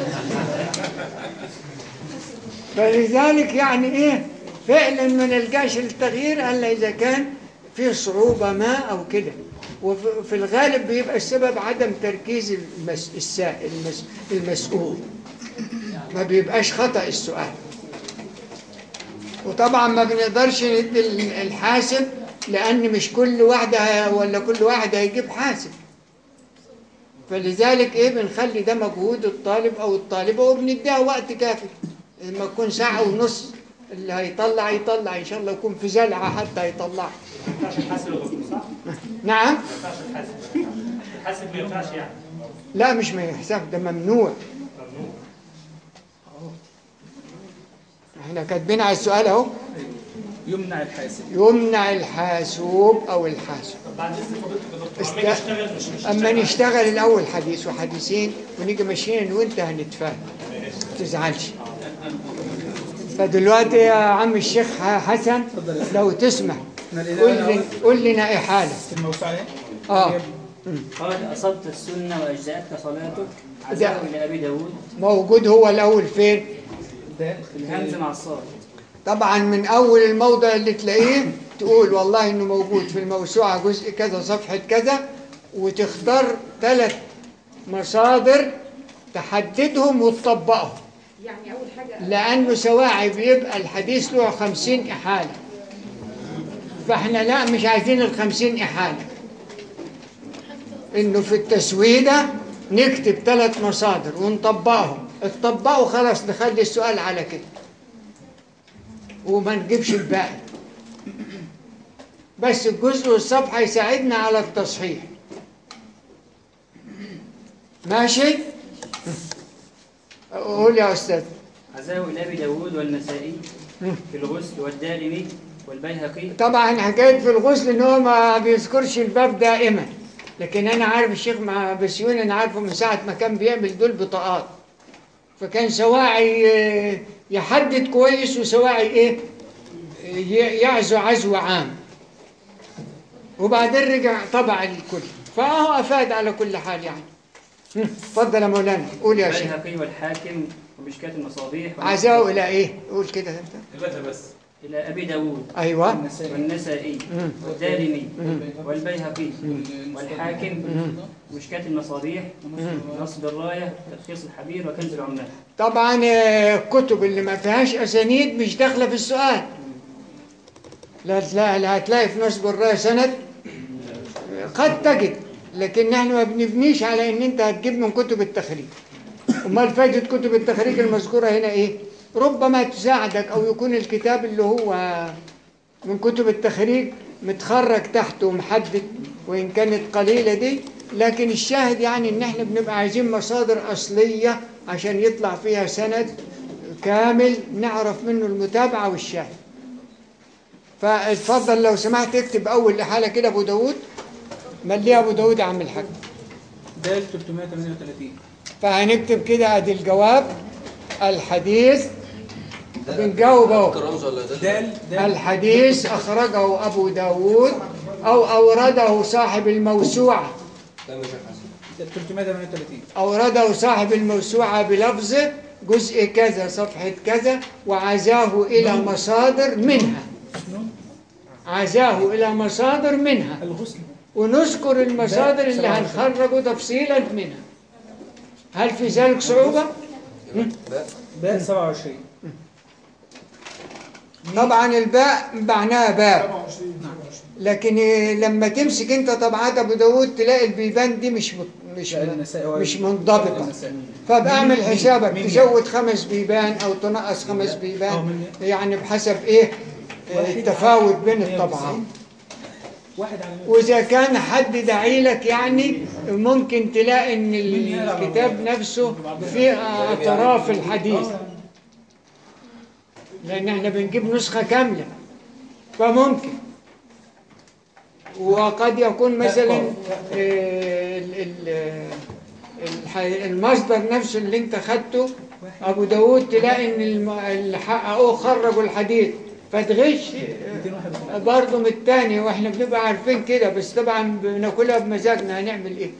S1: فلذلك يعني إيه فعلا ما نلقاش التغيير إلا إذا كان في صعوبة ما أو كده وفي الغالب بيبقى السبب عدم تركيز المس... السائل المس... المسؤول ما بيبقاش خطأ السؤال وطبعا ما بنقدرش ندي ال- الحاسب لأن مش كل واحدة ه- ولا كل واحد هيجيب حاسب فلذلك ايه بنخلي ده مجهود الطالب او الطالبة وبنديها وقت كافي لما تكون ساعة ونص اللي هيطلع يطلع ان شاء الله يكون في زلعة حتى يطلع نعم
S10: الحاسب ما ينفعش يعني
S1: لا مش ما يحسب ده ممنوع احنا كاتبين على السؤال اهو
S5: يمنع الحاسب
S1: يمنع الحاسوب او الحاسب
S10: بعد اذن فضيلتك يا دكتور
S1: است-
S10: عمال يشتغل مش مش
S1: اما نشتغل الاول حديث وحديثين ونيجي ماشيين وانت هنتفاهم ما تزعلش فدلوقتي يا عم الشيخ حسن لو تسمح قول لي قول لنا احاله
S5: في الموسوعة ايه؟
S1: اه
S8: قال أصبت السنة وأجزأتك صلاتك عزاه إلى أبي داود
S1: موجود هو الاول فين
S8: الهمزة مع الصاد
S1: طبعا من اول الموضع اللي تلاقيه تقول والله انه موجود في الموسوعه جزء كذا صفحه كذا وتختار ثلاث مصادر تحددهم وتطبقهم
S6: يعني اول حاجه
S1: لانه سواعي بيبقى الحديث له خمسين احاله فاحنا لا مش عايزين الخمسين احاله انه في التسويده نكتب ثلاث مصادر ونطبقهم اتطبقوا خلاص نخلي السؤال على كده وما نجيبش الباقي بس الجزء والصفحة يساعدنا على التصحيح ماشي قول يا أستاذ
S8: عزاه إلى أبي داود والنسائي في الغسل والدارمي والبيهقي
S1: طبعا حكاية في الغسل ان هو ما بيذكرش الباب دائما لكن انا عارف الشيخ مع بسيون انا عارفه من ساعة ما كان بيعمل دول بطاقات فكان سواعي آه، يحدد كويس وسواعي ايه آه، ي- يعزو عزو عام وبعدين رجع طبع الكل فهو افاد على كل حال يعني هم، اتفضل يا مولانا قول يا شيخ
S8: البيهقي والحاكم ومشكاة المصابيح
S1: عزاه الى ايه قول كده انت
S10: ثلاثة بس
S8: إلى أبي داود
S1: ايوه
S8: والنسائي
S1: مم.
S8: والدارمي
S1: مم.
S8: والبيهقي والحاكم مشكاة المصابيح نصب الراية تلخيص الحبير وكنز العمال
S1: طبعا آه، الكتب اللي ما فيهاش اسانيد مش داخله في السؤال لا تلاقي لا هتلاقي في نصب الرايه سند قد تجد لكن نحن ما بنبنيش على ان انت هتجيب من كتب التخريج امال فائده كتب التخريج المذكوره هنا ايه ربما تساعدك او يكون الكتاب اللي هو من كتب التخريج متخرج تحته ومحدد وان كانت قليله دي لكن الشاهد يعني ان احنا بنبقى عايزين مصادر اصليه عشان يطلع فيها سند كامل نعرف منه المتابعه والشاهد فاتفضل لو سمحت اكتب اول حاله كده ابو داود مليها ابو داود يا عم الحاج
S5: دال 338
S1: فهنكتب كده ادي الجواب الحديث بنجاوب اهو
S3: الرمز ولا ده؟
S5: دال دال
S1: الحديث أخرجه أبو داود أو أورده صاحب الموسوعة
S3: لا مش حسن
S5: 338
S1: أورده صاحب الموسوعة بلفظه جزء كذا صفحة كذا وعزاه إلى مصادر منها عزاه إلى مصادر منها
S5: الغسل
S1: ونذكر المصادر اللي هنخرجه تفصيلا منها هل في ذلك صعوبة؟
S3: باء
S5: باء 27
S1: طبعا الباء معناها باب لكن لما تمسك انت طبعات ابو داود تلاقي البيبان دي مش مت- مش
S5: لا، النسائي هو-
S1: مش منضبطه
S5: النسائي.
S1: فابقى اعمل حسابك
S5: مين
S1: تزود خمس بيبان او تنقص خمس
S5: اه،
S1: بيبان
S5: من-
S1: يعني بحسب ايه
S5: واحد
S1: التفاوت بين
S5: 190.
S1: الطبعات
S5: واحد على 100
S1: واذا كان حد داعي لك يعني ممكن تلاقي ان الكتاب نفسه فيه اطراف الحديث لان احنا بنجيب نسخه كامله فممكن وقد يكون مثلا آه، ال- ال- الح- المصدر نفسه اللي انت خدته ابو داود تلاقي ان الم- اللي حققوه خرجوا الحديث فتغش آه، برضه من التاني واحنا بنبقى عارفين كده بس طبعا بناكلها بمزاجنا هنعمل ايه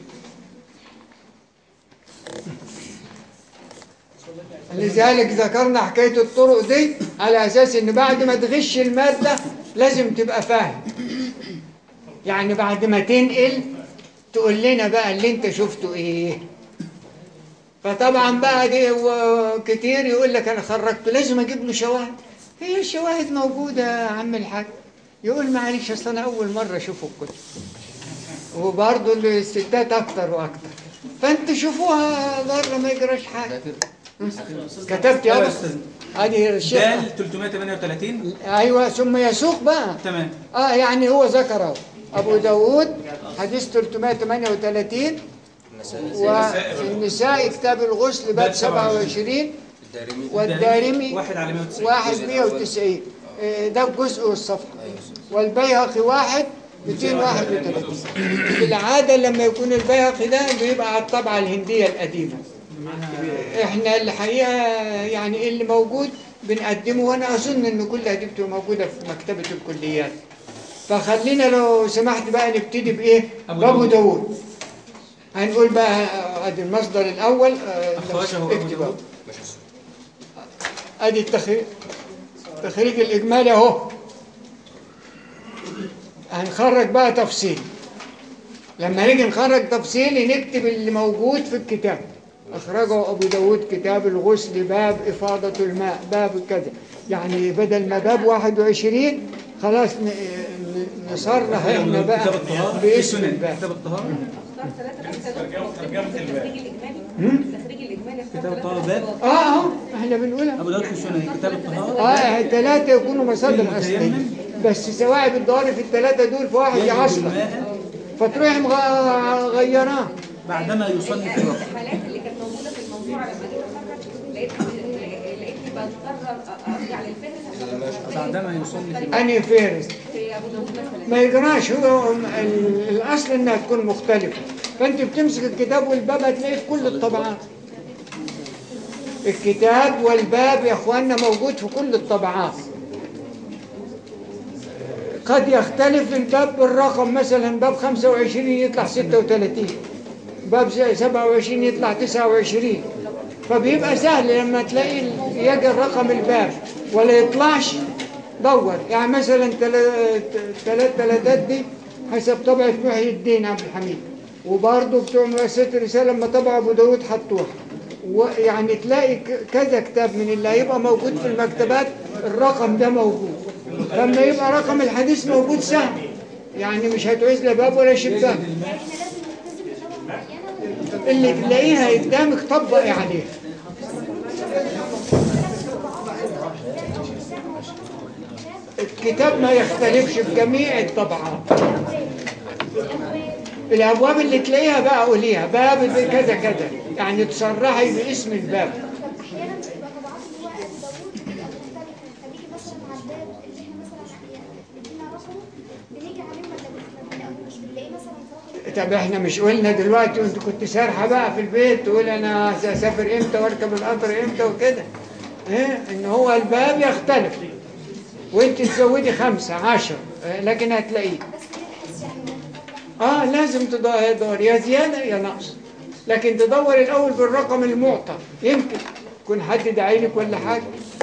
S1: لذلك ذكرنا حكاية الطرق دي على أساس إن بعد ما تغش المادة لازم تبقى فاهم يعني بعد ما تنقل تقول لنا بقى اللي انت شفته ايه فطبعا بقى دي و- كتير يقول لك انا خرجته لازم اجيب له شواهد هي الشواهد موجودة يا عم الحاج يقول معلش اصل انا اول مرة اشوفه الكتب وبرضه الستات اكتر واكتر فانت شوفوها بره ما يجراش حاجة كتبت يا
S5: يلا يا
S1: أبو
S5: استاذ
S1: ادي الشيخ
S5: دال 338
S1: ايوه ثم يسوق بقى
S5: تمام
S1: اه يعني هو ذكره ابو داود حديث 338 والنساء كتاب الغسل باب
S5: باب
S1: 27
S3: الدارمي
S1: والدارمي
S5: واحد على 190
S1: واحد 190 آه، ده الجزء والصفحة والبيهقي واحد 231 في العادة لما يكون البيهقي ده بيبقى على الطبعة الهندية القديمة احنا الحقيقة يعني اللي موجود بنقدمه وانا اظن ان كل دي بتبقى موجودة في مكتبة الكليات فخلينا لو سمحت بقى نبتدي بايه
S5: أبو
S1: بابو
S5: داود.
S1: داود هنقول بقى آه، ادي المصدر الاول آه،
S5: أخرجه أبو
S1: اكتب
S5: داود.
S1: ادي التخريج التخريج الاجمالي اهو هنخرج بقى تفصيل لما نيجي نخرج تفصيلي نكتب اللي موجود في الكتاب اخرجه ابو داود كتاب الغسل باب افاضه الماء باب كذا يعني بدل ما باب 21 خلاص ن- ن- نصرح احنا بقى
S5: كتاب الطهارة
S1: باسم
S5: السنن
S1: الباب
S5: كتاب الطهارة
S6: اختار ثلاثة بس التخريج الإجمالي التخريج الإجمالي اختار
S5: كتاب
S6: ثلاثة
S5: الطهارة باب
S1: اه اه احنا بنقولها
S5: أبو داود في السنن كتاب الطهارة
S1: اه الثلاثة يكونوا مصادر أصلية بس سواعب الضواري في الثلاثة دول في واحد
S5: يجب
S1: يعصر
S5: الماء
S1: فتروح مغ- غيراه
S5: بعدما يصلي في الوقت
S6: الحالات اللي كانت موجودة في الموضوع لما جيت أخرج لقيت لقيتني بضطر أرجع للفهرس عشان
S5: بعدما يصلي في الوقت
S1: أنهي فارس
S6: في أبو داود مثلا
S1: ما يجراش هو ال- الأصل إنها تكون مختلفة فأنت بتمسك الكتاب والباب هتلاقيه في كل الطبعات الكتاب والباب يا إخواننا موجود في كل الطبعات قد يختلف الباب بالرقم مثلا باب 25 يطلع 36 باب 27 يطلع 29 فبيبقى سهل لما تلاقي ال- يجي الرقم الباب ولا يطلعش دور يعني مثلا ثلاث ثلاثات دي حسب طبعة محي الدين عبد الحميد وبرضه بتوع مؤسسة الرسالة لما طبع أبو داود حطوها ويعني تلاقي ك- كذا كتاب من اللي هيبقى موجود في المكتبات الرقم ده موجود لما يبقى رقم الحديث موجود سهل يعني مش هتعوز لا باب ولا شباك
S7: احنا لازم نلتزم بطبقة معينة ولا
S1: اللي تلاقيها قدامك طبقي عليها الكتاب ما يختلفش في جميع الطبعات الابواب اللي تلاقيها بقى قوليها باب كذا كذا يعني تصرحي باسم الباب
S7: احيانا بتبقى طبعات اللي هو ابو داوود بتبقى مختلفه فنيجي مثلا على الباب اللي احنا مثلا يعني ادينا رقمه بنيجي عليه ما ما بنلاقوش بنلاقيه مثلا في رقم
S1: طب احنا مش قلنا دلوقتي وانت كنت سارحه بقى في البيت تقول انا اسافر امتى واركب القطر امتى وكده إيه ان هو الباب يختلف وانت تزودي خمسة عشر إيه، لكن هتلاقيه
S7: بس يبحث يعني
S1: اه لازم تدور يا زيادة يا نقص لكن تدور الأول بالرقم المعطى يمكن يكون حد داعي لك ولا حاجة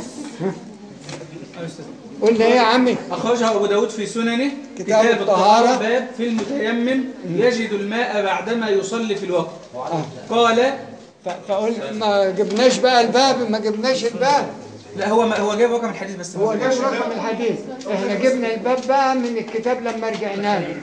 S5: يا أستاذ.
S1: قلنا ايه يا عمي
S5: أخرجه أبو داود في سننه
S1: كتاب الطهارة.
S5: باب في المتيمم يجد الماء بعدما يصلي في الوقت
S1: آه.
S5: قال
S1: ف- فقل ما جبناش بقى الباب ما جبناش الباب
S5: لا هو ما هو جايب رقم الحديث بس
S1: هو جاب رقم الحديث احنا جبنا الباب بقى من الكتاب لما رجعنا له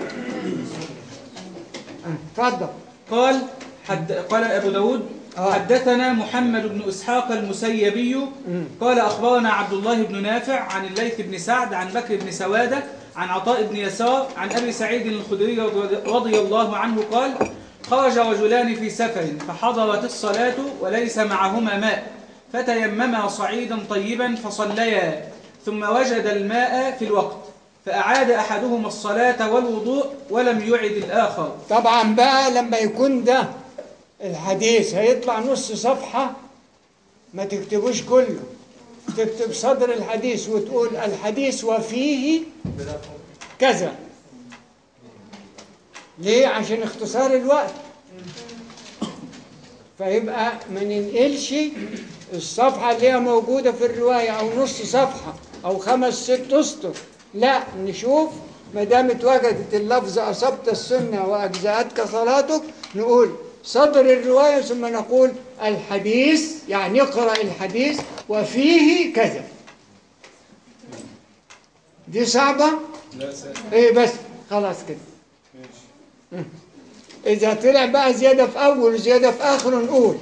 S1: آه، اتفضل
S5: قال حد قال أبو داود
S1: آه.
S5: حدثنا محمد بن إسحاق المسيبي قال أخبرنا عبد الله بن نافع عن الليث بن سعد عن بكر بن سوادة عن عطاء بن يسار عن أبي سعيد الخدري رضي الله عنه قال خرج رجلان في سفر فحضرت الصلاة وليس معهما ماء فتيمما صعيدا طيبا فصليا ثم وجد الماء في الوقت فأعاد أحدهما الصلاة والوضوء ولم يعد الآخر
S1: طبعا بقى لما يكون ده الحديث هيطلع نص صفحة ما تكتبوش كله تكتب صدر الحديث وتقول الحديث وفيه كذا ليه عشان اختصار الوقت فيبقى ما ننقلش الصفحة اللي هي موجودة في الرواية أو نص صفحة أو خمس ست أسطر لا نشوف ما دام اتوجدت اللفظ أصبت السنة وأجزأتك صلاتك نقول صدر الرواية ثم نقول الحديث يعني اقرأ الحديث وفيه كذا دي صعبة؟ ايه بس خلاص كده مم. إذا طلع بقى زيادة في أول وزيادة في آخر نقول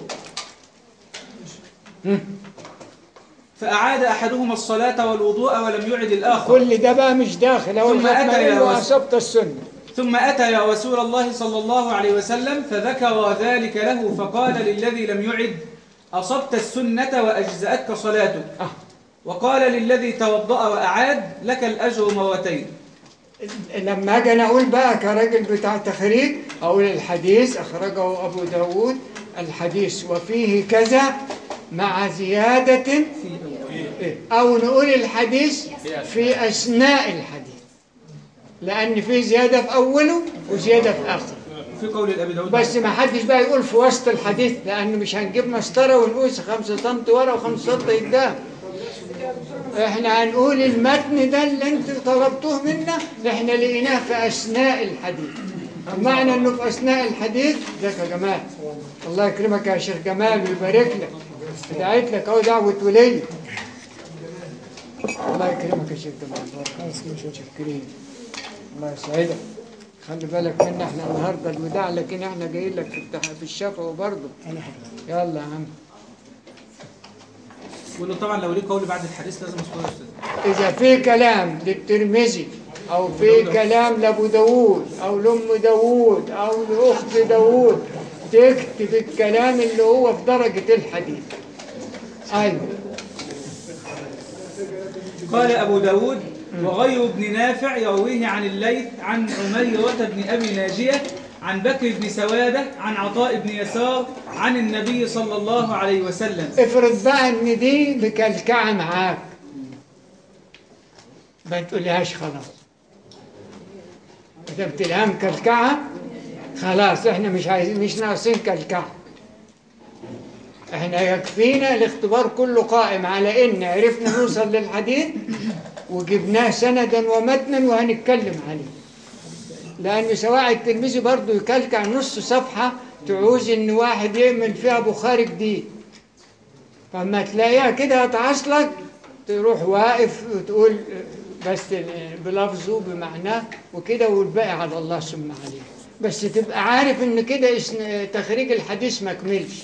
S5: فأعاد أحدهما الصلاة والوضوء ولم يعد الآخر
S1: كل ده بقى مش داخل أول
S5: ثم
S1: ما
S5: أتى
S1: تميل
S5: إلى وس-
S1: وأصبت السنة
S5: ثم أتى يا رسول الله صلى الله عليه وسلم فذكر ذلك له فقال للذي لم يعد أصبت السنة وأجزأتك صلاتك
S1: آه.
S5: وقال للذي توضأ وأعاد لك الأجر مرتين
S1: لما أجي أنا أقول بقى كراجل بتاع تخريج أقول الحديث أخرجه أبو داود الحديث وفيه كذا مع زيادة إيه؟ أو نقول الحديث في أثناء الحديث لأن في زيادة في أوله وزيادة في آخره
S5: في قول الأبي داود
S1: بس ما حدش بقى يقول في وسط الحديث لأن مش هنجيب مسطرة ونقول خمسة سم ورا وخمسة سم قدام احنا هنقول المتن ده اللي انت طلبتوه منا احنا لقيناه في أثناء الحديث معنى انه في أثناء الحديث ذاك يا جمال الله يكرمك يا شيخ جمال ويبارك لك دعيت لك اهو دعوة ولية الله يكرمك يا شيخ جمال بارك الله فيك متشكرين الله يسعدك خلي بالك منا احنا النهارده الوداع لكن احنا جايين لك في التح- في الشفا برضه يلا يا عم
S5: وإنه طبعا لو ليه قول بعد الحديث لازم أذكره يا أستاذ
S1: إذا في كلام للترمذي أو في كلام لأبو داوود أو لأم داوود أو لأخت داوود تكتب الكلام اللي هو في درجة الحديث أيوه
S5: قال أبو داود وغير ابن نافع يرويه عن الليث عن عميرة بن أبي ناجية عن بكر بن سوادة عن عطاء بن يسار عن النبي صلى الله عليه وسلم
S1: افرض بقى إن دي مكلكعة معاك ما تقولهاش خلاص إذا بتلاقيها مكلكعة خلاص إحنا مش عايزين مش ناقصين كلكعة احنا يكفينا الاختبار كله قائم على ان عرفنا نوصل للحديث وجبناه سندا ومتنا وهنتكلم عليه لان سواء الترمذي برضه يكلكع نص صفحه تعوز ان واحد يعمل فيها بخاري جديد فما تلاقيها كده هتعصلك تروح واقف وتقول بس بلفظه بمعناه وكده والباقي على الله ثم عليه بس تبقى عارف ان كده اسم- تخريج الحديث ما كملش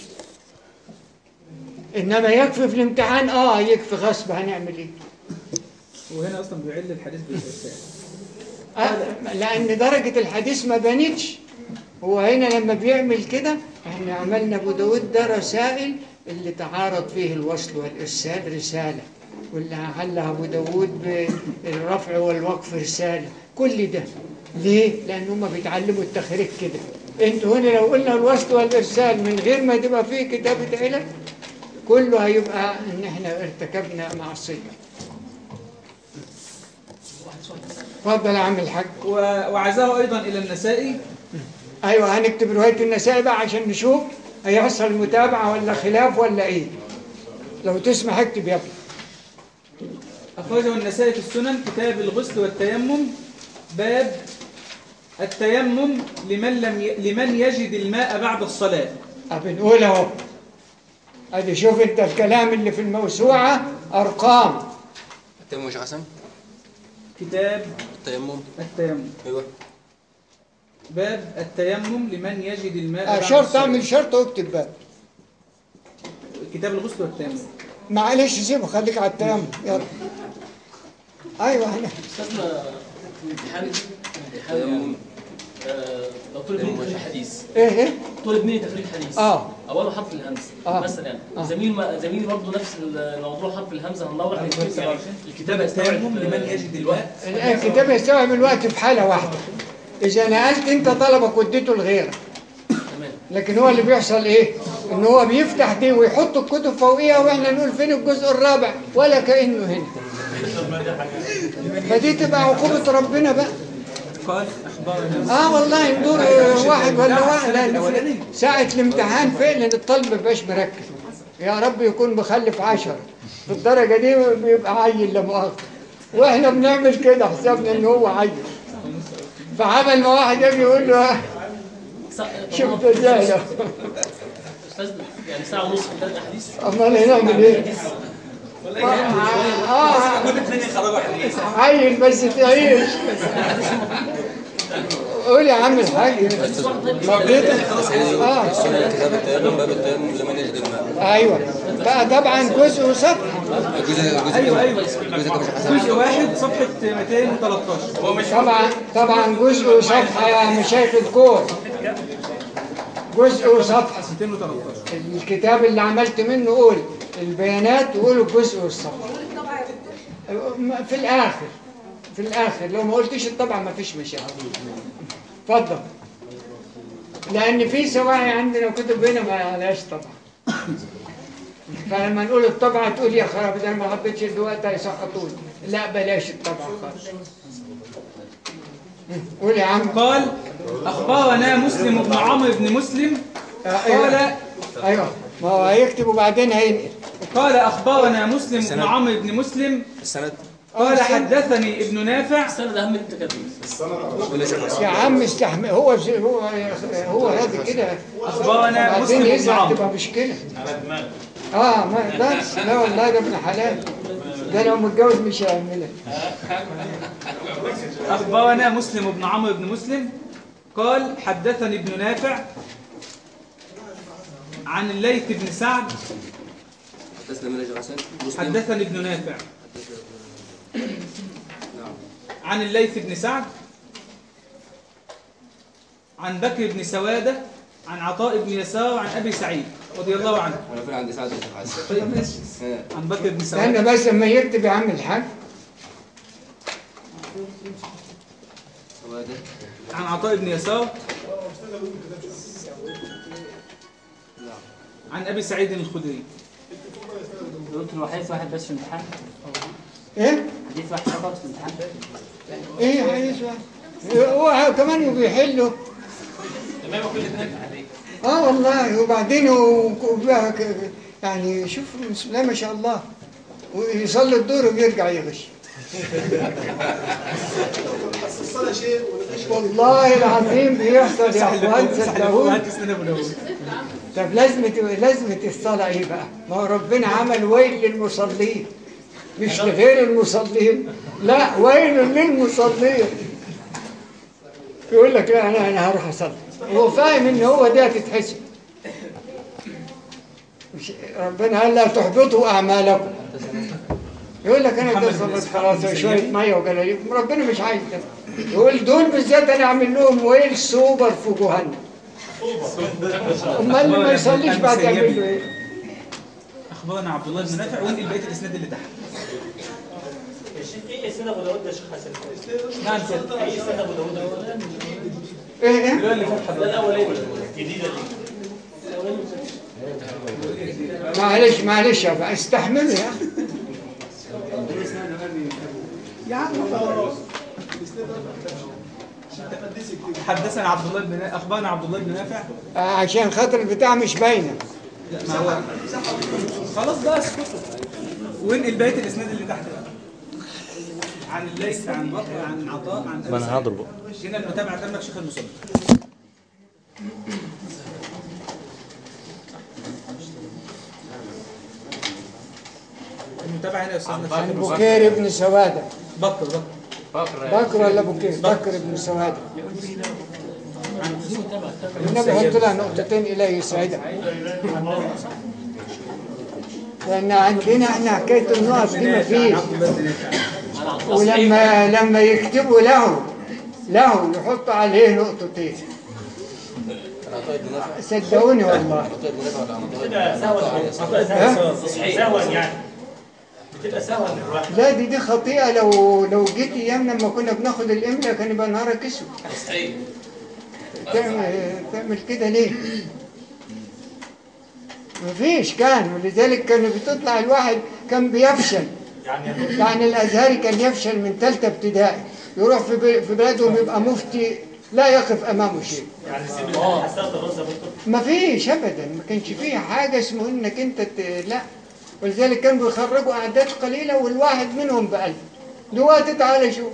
S1: انما يكفي في الامتحان اه يكفي غصب هنعمل ايه
S5: وهنا أصلا بيعل الحديث بالإرسال
S1: آه لان درجة الحديث ما بانتش هو هنا لما بيعمل كده احنا عملنا ابو داود ده رسائل اللي تعارض فيه الوصل والارسال رسالة واللي علها ابو داود بالرفع والوقف رسالة كل ده ليه؟ لان هم بيتعلموا التخريج كده انتوا هنا لو قلنا الوصل والارسال من غير ما تبقى فيه كتابة علم كله هيبقى ان احنا ارتكبنا معصيه اتفضل يا عم الحاج
S5: و- وعزاه أيضا إلى النسائي
S1: ايوه هنكتب روايه النسائي بقى عشان نشوف هيحصل متابعه ولا خلاف ولا ايه لو تسمح اكتب يا ابني
S5: أخرجه النسائي في السنن كتاب الغسل والتيمم باب التيمم لمن لم ي... لمن يجد الماء بعد الصلاة
S1: بنقول اهو ادي شوف انت الكلام اللي في الموسوعه ارقام
S3: التيمم مش حسن
S5: كتاب
S3: التيمم
S5: التيمم
S3: ايوه
S5: باب التيمم لمن يجد الماء
S1: آه،
S5: بعد
S1: شرط
S5: الصلاة.
S1: اعمل شرط واكتب بقى
S5: كتاب الغسل والتيمم
S1: معلش سيبه خليك على التيمم يلا ايوه هنا
S4: استاذنا امتحان امتحان يعني آه، لو طلب مني تخريج حديث
S1: ايه ايه
S4: طلب مني تخريج حديث
S1: اه
S4: اوله حرف الهمزه
S1: آه.
S4: مثلا يعني
S1: آه.
S4: زميل ما زميلي برضه نفس الموضوع حرف الهمزه هنلوح الكتاب يعني الكتاب هيستوعب
S5: التيمم لمن يجد الماء
S1: الكتاب يستوعب الوقت في حاله واحده اذا نقلت انت طلبك واديته لغيرك
S4: تمام
S1: لكن هو اللي بيحصل ايه ان هو بيفتح دي ويحط الكتب فوقيها واحنا نقول فين الجزء الرابع ولا كانه هنا فدي تبقى عقوبه ربنا بقى
S5: قال أخبرنا
S1: اه والله ندور واحد ولا واحد لأن ساعة الامتحان فعلا الطالب ما بيبقاش مركز يا رب يكون مخلف عشرة في الدرجة دي بيبقى عيل لا مؤاخذة واحنا بنعمل كده حسابنا ان هو عيل فعمل ما واحد يجي يقول له شفت ازاي ده؟
S4: استاذ يعني ساعه ونص في ثلاث احاديث
S1: امال هنعمل ايه؟ اه عيل بس تعيش قول يا عم الحاج اه
S3: السنة كتاب التيمم باب التيمم لمن يجد الماء
S1: ايوه بقى طبعا جزء وصفحه
S3: الجزء الجزء
S5: أيوه أيوه
S3: الجزء ده مش حسن
S5: جزء واحد صفحة 213
S1: طبعا طبعا جزء وصفحه يا مشايخ الكور جزء وصفحه
S5: 213
S1: الكتاب اللي عملت منه قول البيانات وقول الجزء والصفحه في الاخر في الاخر لو ما قلتش الطبعه ما فيش مشاكل اتفضل لان في سواعي عندنا كتب هنا ما لهاش طبعه فلما نقول الطبعه تقول يا خراب ده أنا ما حبيتش دلوقتي هيسقطوني لا بلاش الطبعه خالص قول يا عم
S5: قال أخبرنا مسلم بن عمرو بن مسلم قال
S1: ايوه ما هو هيكتب وبعدين هينقل
S5: قال أخبرنا مسلم بن عمرو بن مسلم
S3: السند
S5: قال حدثني ابن نافع
S4: السنه اهم من انت كاتبه
S1: يا عم استحمل هو هو هو هذا كده
S5: أخبرنا
S1: بعدين
S5: مسلم بن
S1: يزعل
S5: عمرو
S1: تبقى مشكلة اه ما يقدرش لا والله ده ابن حلال ده لو متجوز مش هيعملها
S5: أخبرنا مسلم بن عمرو بن مسلم قال حدثني ابن نافع عن الليث بن سعد
S3: حدثنا من يجد حسن مسلم
S5: حدثني ابن نافع عن الليث بن سعد عن بكر بن سوادة عن عطاء بن يسار عن أبي سعيد رضي الله عنه
S3: انا فين عندي سعد بن حسن
S5: طيب ماشي
S3: ها.
S5: عن بكر بن
S1: استنى
S5: سوادة
S1: بس لما يكتب يا عم الحاج
S3: هو ده
S5: عن عطاء بن يسار عن أبي سعيد الخدري
S8: قلت له حديث واحد بس في الامتحان
S1: ايه
S8: حديث واحد فقط في الامتحان
S1: ايه عايز هو كمان بيحله اه والله وبعدين و- وبقى ك- يعني شوف بسم الله ما شاء الله ويصلي الدور ويرجع يغش والله العظيم بيحصل يا اخوان صدقوني
S5: هات سنة أبو داود
S1: طب لازمة لازمة الصلاة ايه بقى؟ ما هو ربنا عمل ويل للمصلين مش لغير المصلين لا ويل للمصلين يقول لك لا انا انا هروح اصلي هو فاهم ان هو دي هتتحسب مش ربنا قال لا تحبطوا اعمالكم يقول لك انا كده صليت خلاص شويه ميه وجلاليب ربنا مش عايز كده يقول دول بالذات انا اعمل لهم ويل سوبر في جهنم امال اللي ما يصليش بعد يعمل له ايه؟
S5: أخبرنا عبد الله بن نافع وانقل بقية الإسناد اللي تحت
S10: الشيخ ايه سنة ابو داود ده يا شيخ حسن
S5: نعم سيد
S10: ايه سنة ابو داود
S1: ايه ايه؟
S5: اللي هو اللي فات
S10: ده
S5: حضرتك
S10: الاولاني الجديدة دي الاولاني
S1: معلش معلش يا بقى استحملوا يا اخي يا عم خلاص
S5: حدثنا عبد الله بن اخبرنا عبد الله بن نافع
S1: آه، عشان خاطر البتاع مش باينه
S5: ما هو خلاص بقى اسكتوا وانقل بقيه الاسناد اللي تحت بقى عن الليث عن بكر عن عطاء عن
S11: ما انا هضربه
S5: هنا المتابعه تمت شيخ المصنف المتابعه هنا يا استاذنا شيخ
S1: عن
S5: المصنف.
S1: بكير ابن سواده
S5: بكر بكر
S1: بكر ولا بكير بكر ابن سواده النبي حط لها نقطتين اليه يسعدها لان عندنا احنا حكايه النقط دي ما فيش
S5: عبد الله بن نافع
S1: ولما لما يكتبوا له له يحطوا عليه نقطتين
S3: عطاء بن نافع
S1: صدقوني والله
S3: عطاء بن نافع ولا عطاء
S10: بتبقى سهوا سهوا يعني بتبقى سهوا للواحد
S1: لا دي دي خطيئة لو لو جيت ايام لما كنا بناخد الاملاء كان يبقى نهارك اسود
S3: صحيح
S1: تعمل تعمل كده ليه؟ مفيش كان ولذلك كان بتطلع الواحد كان بيفشل
S10: يعني
S1: يعني الازهري كان يفشل من ثالثه ابتدائي يروح في بل- في بلادهم يبقى مفتي لا يقف امامه شيء
S10: يعني سيب حساسة الرز يا دكتور
S1: مفيش ابدا ما كانش فيه حاجه اسمه انك انت ت... لا ولذلك كانوا بيخرجوا اعداد قليله والواحد منهم بألف دلوقتي تعالى شوف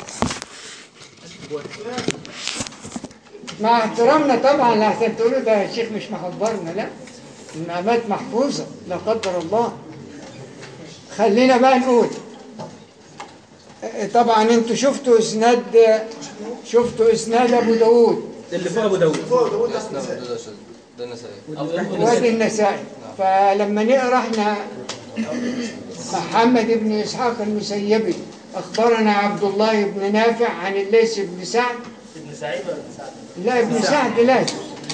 S1: مع احترامنا طبعا عشان تقولوا ده الشيخ مش محضرنا لا المقامات محفوظه لا قدر الله خلينا بقى نقول اه، طبعا انتوا شفتوا اسناد شفتوا اسناد ابو داود
S5: اللي فوق ابو داوود
S3: نعم ده ده ده النسائي
S1: وادي النسائي فلما نقرا احنا محمد بن اسحاق المسيبي اخبرنا عبد الله بن نافع عن الليث بن سعد
S10: ابن سعيد ولا ابن سعد؟
S1: لا ابن سعد لا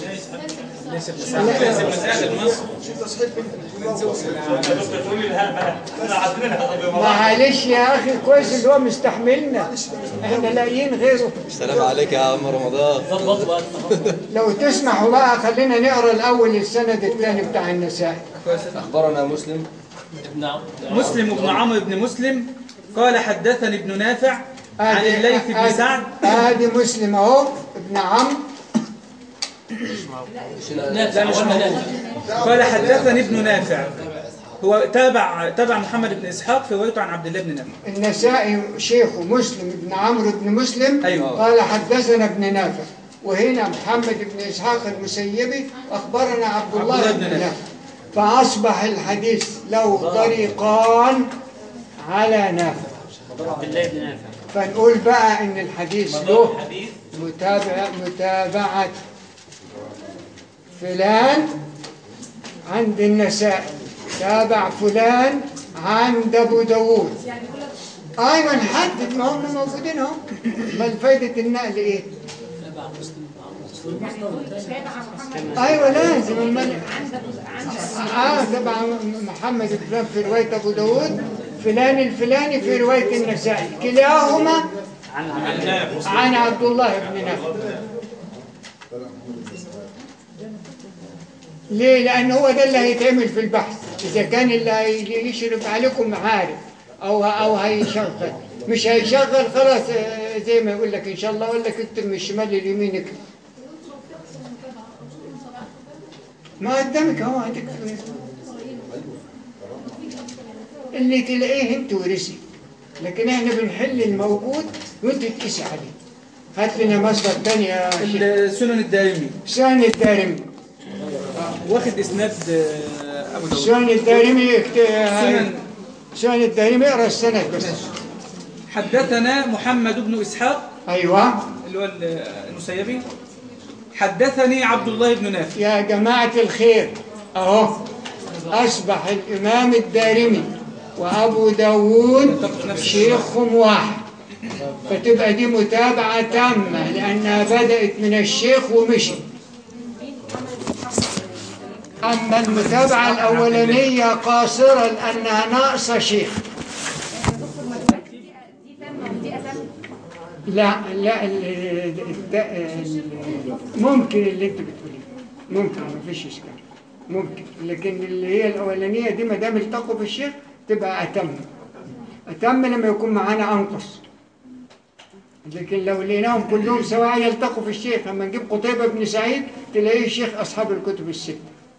S10: يا دكتور تقول لي الهاء بقى احنا عارفين الهاء طب
S1: معلش يا اخي كويس اللي هو مستحملنا احنا لاقيين غيره
S11: السلام عليك يا عم رمضان
S10: ظبط بقى
S1: لو تسمحوا بقى خلينا نقرا الاول السند الثاني بتاع النسائي
S3: اخبرنا مسلم
S10: ابن عم
S5: مسلم بن عمرو بن مسلم قال حدثني ابن نافع عن الليث بن سعد
S1: ادي مسلم اهو ابن عمرو
S5: لا مش موجود قال حدثني ابن نافع هو تابع تابع محمد بن اسحاق في روايته عن عبد الله بن نافع
S1: النسائي شيخه مسلم بن عمرو بن مسلم
S5: أيوة.
S1: قال حدثنا ابن نافع وهنا محمد بن اسحاق المسيبي اخبرنا عبد الله بن نافع فاصبح الحديث له طريقان على نافع
S8: عبد الله بن نافع
S1: فنقول بقى ان الحديث له
S10: حديث
S1: متابعة متابعة فلان عند النسائي تابع فلان عند ابو داوود ايوه نحدد ما هم موجودين اهو ما فايدة النقل ايه؟ ايوه لازم امال اه تبع محمد فلان في رواية ابو داوود فلان الفلاني في رواية النسائي كلاهما
S8: عن
S1: عن عبد الله بن نافع ليه؟ لأن هو ده اللي هيتعمل في البحث إذا كان اللي هيشرف عليكم عارف أو أو هيشغل مش هيشغل خلاص آه، زي ما يقول لك إن شاء الله يقول لك اكتب من الشمال لليمين اكتب ما قدامك أهو هتكتب اللي تلاقيه انت ورثي لكن احنا بنحل الموجود وانت تقيسي عليه هات لنا مصدر تاني يا شيخ
S5: السنن الدارمي
S1: سنن الدارمي
S5: واخد اسناد آه، ابو داوود
S1: سنن الدارمي يكت-
S5: سنن
S1: سنن الدارمي اقرا السند بس
S5: حدثنا محمد بن اسحاق
S1: ايوه
S5: اللي هو المسيبي حدثني عبد الله بن نافع
S1: يا جماعة الخير اهو اصبح الامام الدارمي وابو داوود شيخهم واحد فتبقى دي متابعة تامة لأنها بدأت من الشيخ ومشي أما المتابعة الأولانية قاصرة لأنها ناقصة شيخ لا لا ال- ال- الت- ال- ممكن اللي انت بتقوليه ممكن ما فيش اشكال ممكن لكن اللي هي الاولانيه دي ما دام التقوا في الشيخ تبقى اتم اتم لما يكون معانا انقص لكن لو لقيناهم كلهم سواء يلتقوا في الشيخ لما نجيب قتيبة بن سعيد تلاقيه شيخ أصحاب الكتب الستة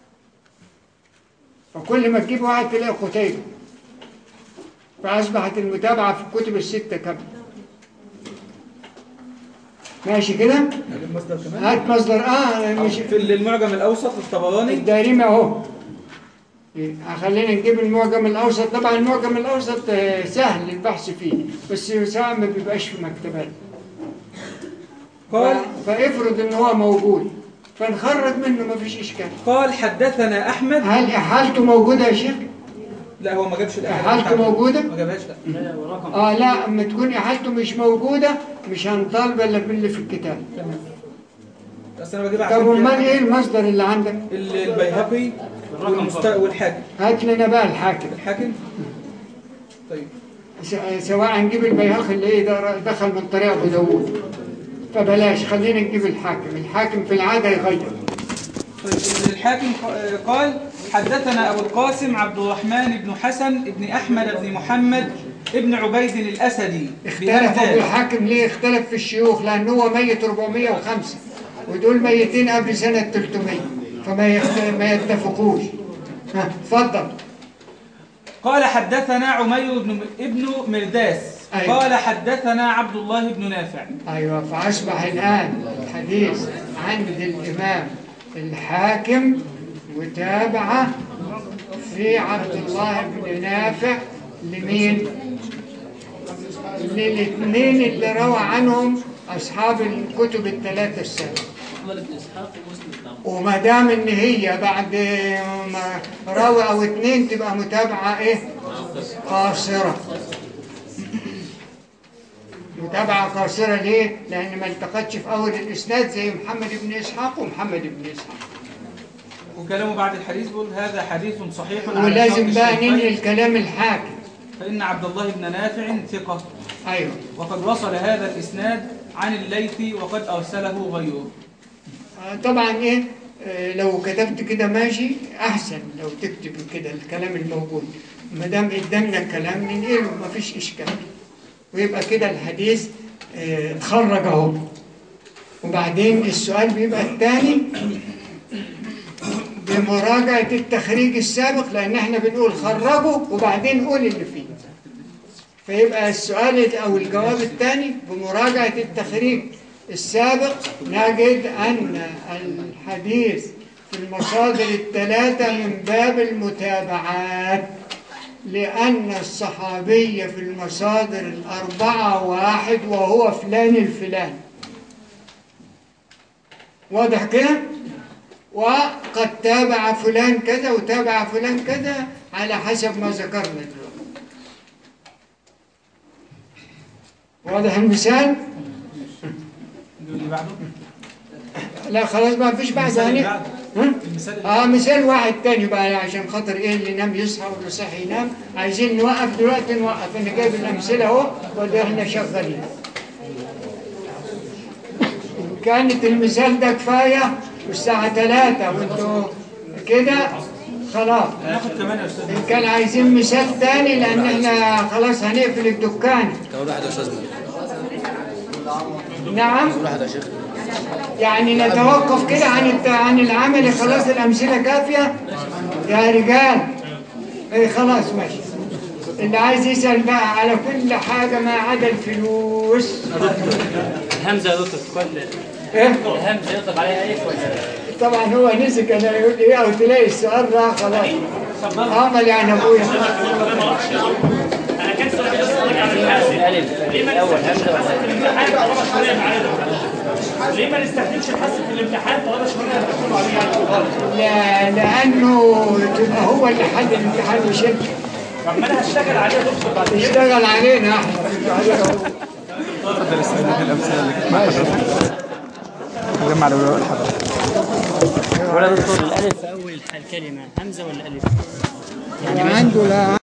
S1: فكل ما تجيب واحد تلاقي قتيبة فأصبحت المتابعة في الكتب الستة كاملة ماشي كده؟
S5: المصدر كمان
S1: هات مصدر اه مش
S5: في المعجم الاوسط للطبراني
S1: الدارمي اهو إيه، خلينا نجيب المعجم الاوسط طبعا المعجم الاوسط آه، سهل البحث فيه بس ساعات ما بيبقاش في مكتبات
S5: قال
S1: ف- فافرض ان هو موجود فنخرج منه ما فيش اشكال
S5: قال حدثنا احمد
S1: هل احالته موجوده يا شيخ
S5: لا هو ما جابش الإحالة
S1: احالته
S5: بتاعته.
S1: موجوده
S5: ما جابهاش لا
S8: لا ورقم
S1: اه لا اما تكون احالته مش موجوده مش هنطالب الا باللي في الكتاب
S5: بس انا بجيب
S1: طب
S5: عشان
S1: امال
S5: كده
S1: ايه المصدر اللي عندك
S5: ال- البيهقي والمست... والحاكم
S1: هات لنا بقى الحاكم
S5: الحاكم طيب
S1: س- سواء نجيب البيهقي اللي ايه ده دخل من طريق ابو داوود فبلاش خلينا نجيب الحاكم الحاكم في العاده يغير
S5: طيب الحاكم ق- قال حدثنا أبو القاسم عبد الرحمن بن حسن بن أحمد بن محمد ابن عبيد الأسدي
S1: اختلف ابو
S5: بهذا
S1: الحاكم ليه اختلف في الشيوخ لان هو ميت 405 ودول ميتين قبل سنه 300 فما يخت... ما يتفقوش ها اتفضل
S5: قال حدثنا عمير بن ابن مرداس
S1: أيوة.
S5: قال حدثنا عبد الله بن نافع
S1: ايوه فاصبح الان الحديث عند الامام الحاكم متابعه في عبد الله بن نافع لمين؟ للاثنين اللي روى عنهم اصحاب الكتب الثلاثه السابقه
S4: محمد بن اسحاق ومسلم بن عمرو
S1: وما دام ان هي بعد ما راوي او اتنين تبقى متابعه ايه قاصره متابعه قاصره ليه لان ما التقتش في اول الاسناد زي محمد بن اسحاق ومحمد بن اسحاق
S5: وكلامه بعد الحديث بيقول هذا حديث صحيح على
S1: ولازم
S5: شرط
S1: بقى
S5: الشيخين،
S1: ننهي الكلام الحاكم
S5: فإن عبد الله بن نافع ثقة
S1: ايوه
S5: وقد وصل هذا الإسناد عن الليث وقد أرسله غيره
S1: آه، طبعا ايه آه، لو كتبت كده ماشي احسن لو تكتب كده الكلام الموجود ما دام قدامنا الكلام ننقله مفيش اشكال ويبقى كده الحديث آه، اتخرج اهو وبعدين السؤال بيبقى الثاني بمراجعة التخريج السابق لأن احنا بنقول خرجوا وبعدين قول اللي فيه فيبقى السؤال أو الجواب الثاني بمراجعة التخريج السابق نجد أن الحديث في المصادر الثلاثة من باب المتابعات لأن الصحابي في المصادر الأربعة واحد وهو فلان الفلاني واضح كده؟ وقد تابع فلان كذا وتابع فلان كذا على حسب ما ذكرنا دلوقتي واضح المثال؟
S5: اللي بعده
S1: لا خلاص ما فيش بعد
S5: المثال اللي
S1: هني
S5: بعده
S1: ها؟
S5: المثال اللي
S1: اه مثال واحد تاني بقى عشان خاطر ايه اللي نام يصحى واللي صحي ينام عايزين نوقف دلوقتي نوقف انا جايب الامثله اهو وده احنا شغالين إن كانت المثال ده كفايه والساعه 3 وانتوا كده خلاص
S5: ناخد كمان يا أستاذ
S1: ان كان عايزين مثال تاني لان احنا خلاص هنقفل الدكان
S3: كم واحد يا استاذنا؟
S1: نعم
S3: كم واحد يا شيخ؟
S1: يعني نتوقف كده عن الت- عن العمل خلاص الأمثلة كافية يا رجال ايه خلاص ماشي اللي عايز يسأل بقى على كل حاجة ما عدا الفلوس
S8: الهمزة يا دكتور كل
S1: ايه
S8: الهمزة يطلق عليها ايه ولا
S1: طبعا هو نسك انا يقول ايه او تلاقي السؤال راح خلاص عمل يعني ابويا
S10: انا كان سؤالي بس حضرتك عن الحاسب
S8: الألف الأول همزة ولا
S10: في الامتحان طالما شويه معانا ليه ما نستخدمش الحاسب في الامتحان طالما شويه بتقولوا عليه يعني
S1: لا لانه تبقى هو اللي حل الامتحان مش انت
S10: طب ما انا هشتغل عليه يا دكتور بعد كده
S1: اشتغل علينا احنا
S8: ولا دكتور الألف في أول الكلمة همزة ولا ألف؟
S1: عنده لا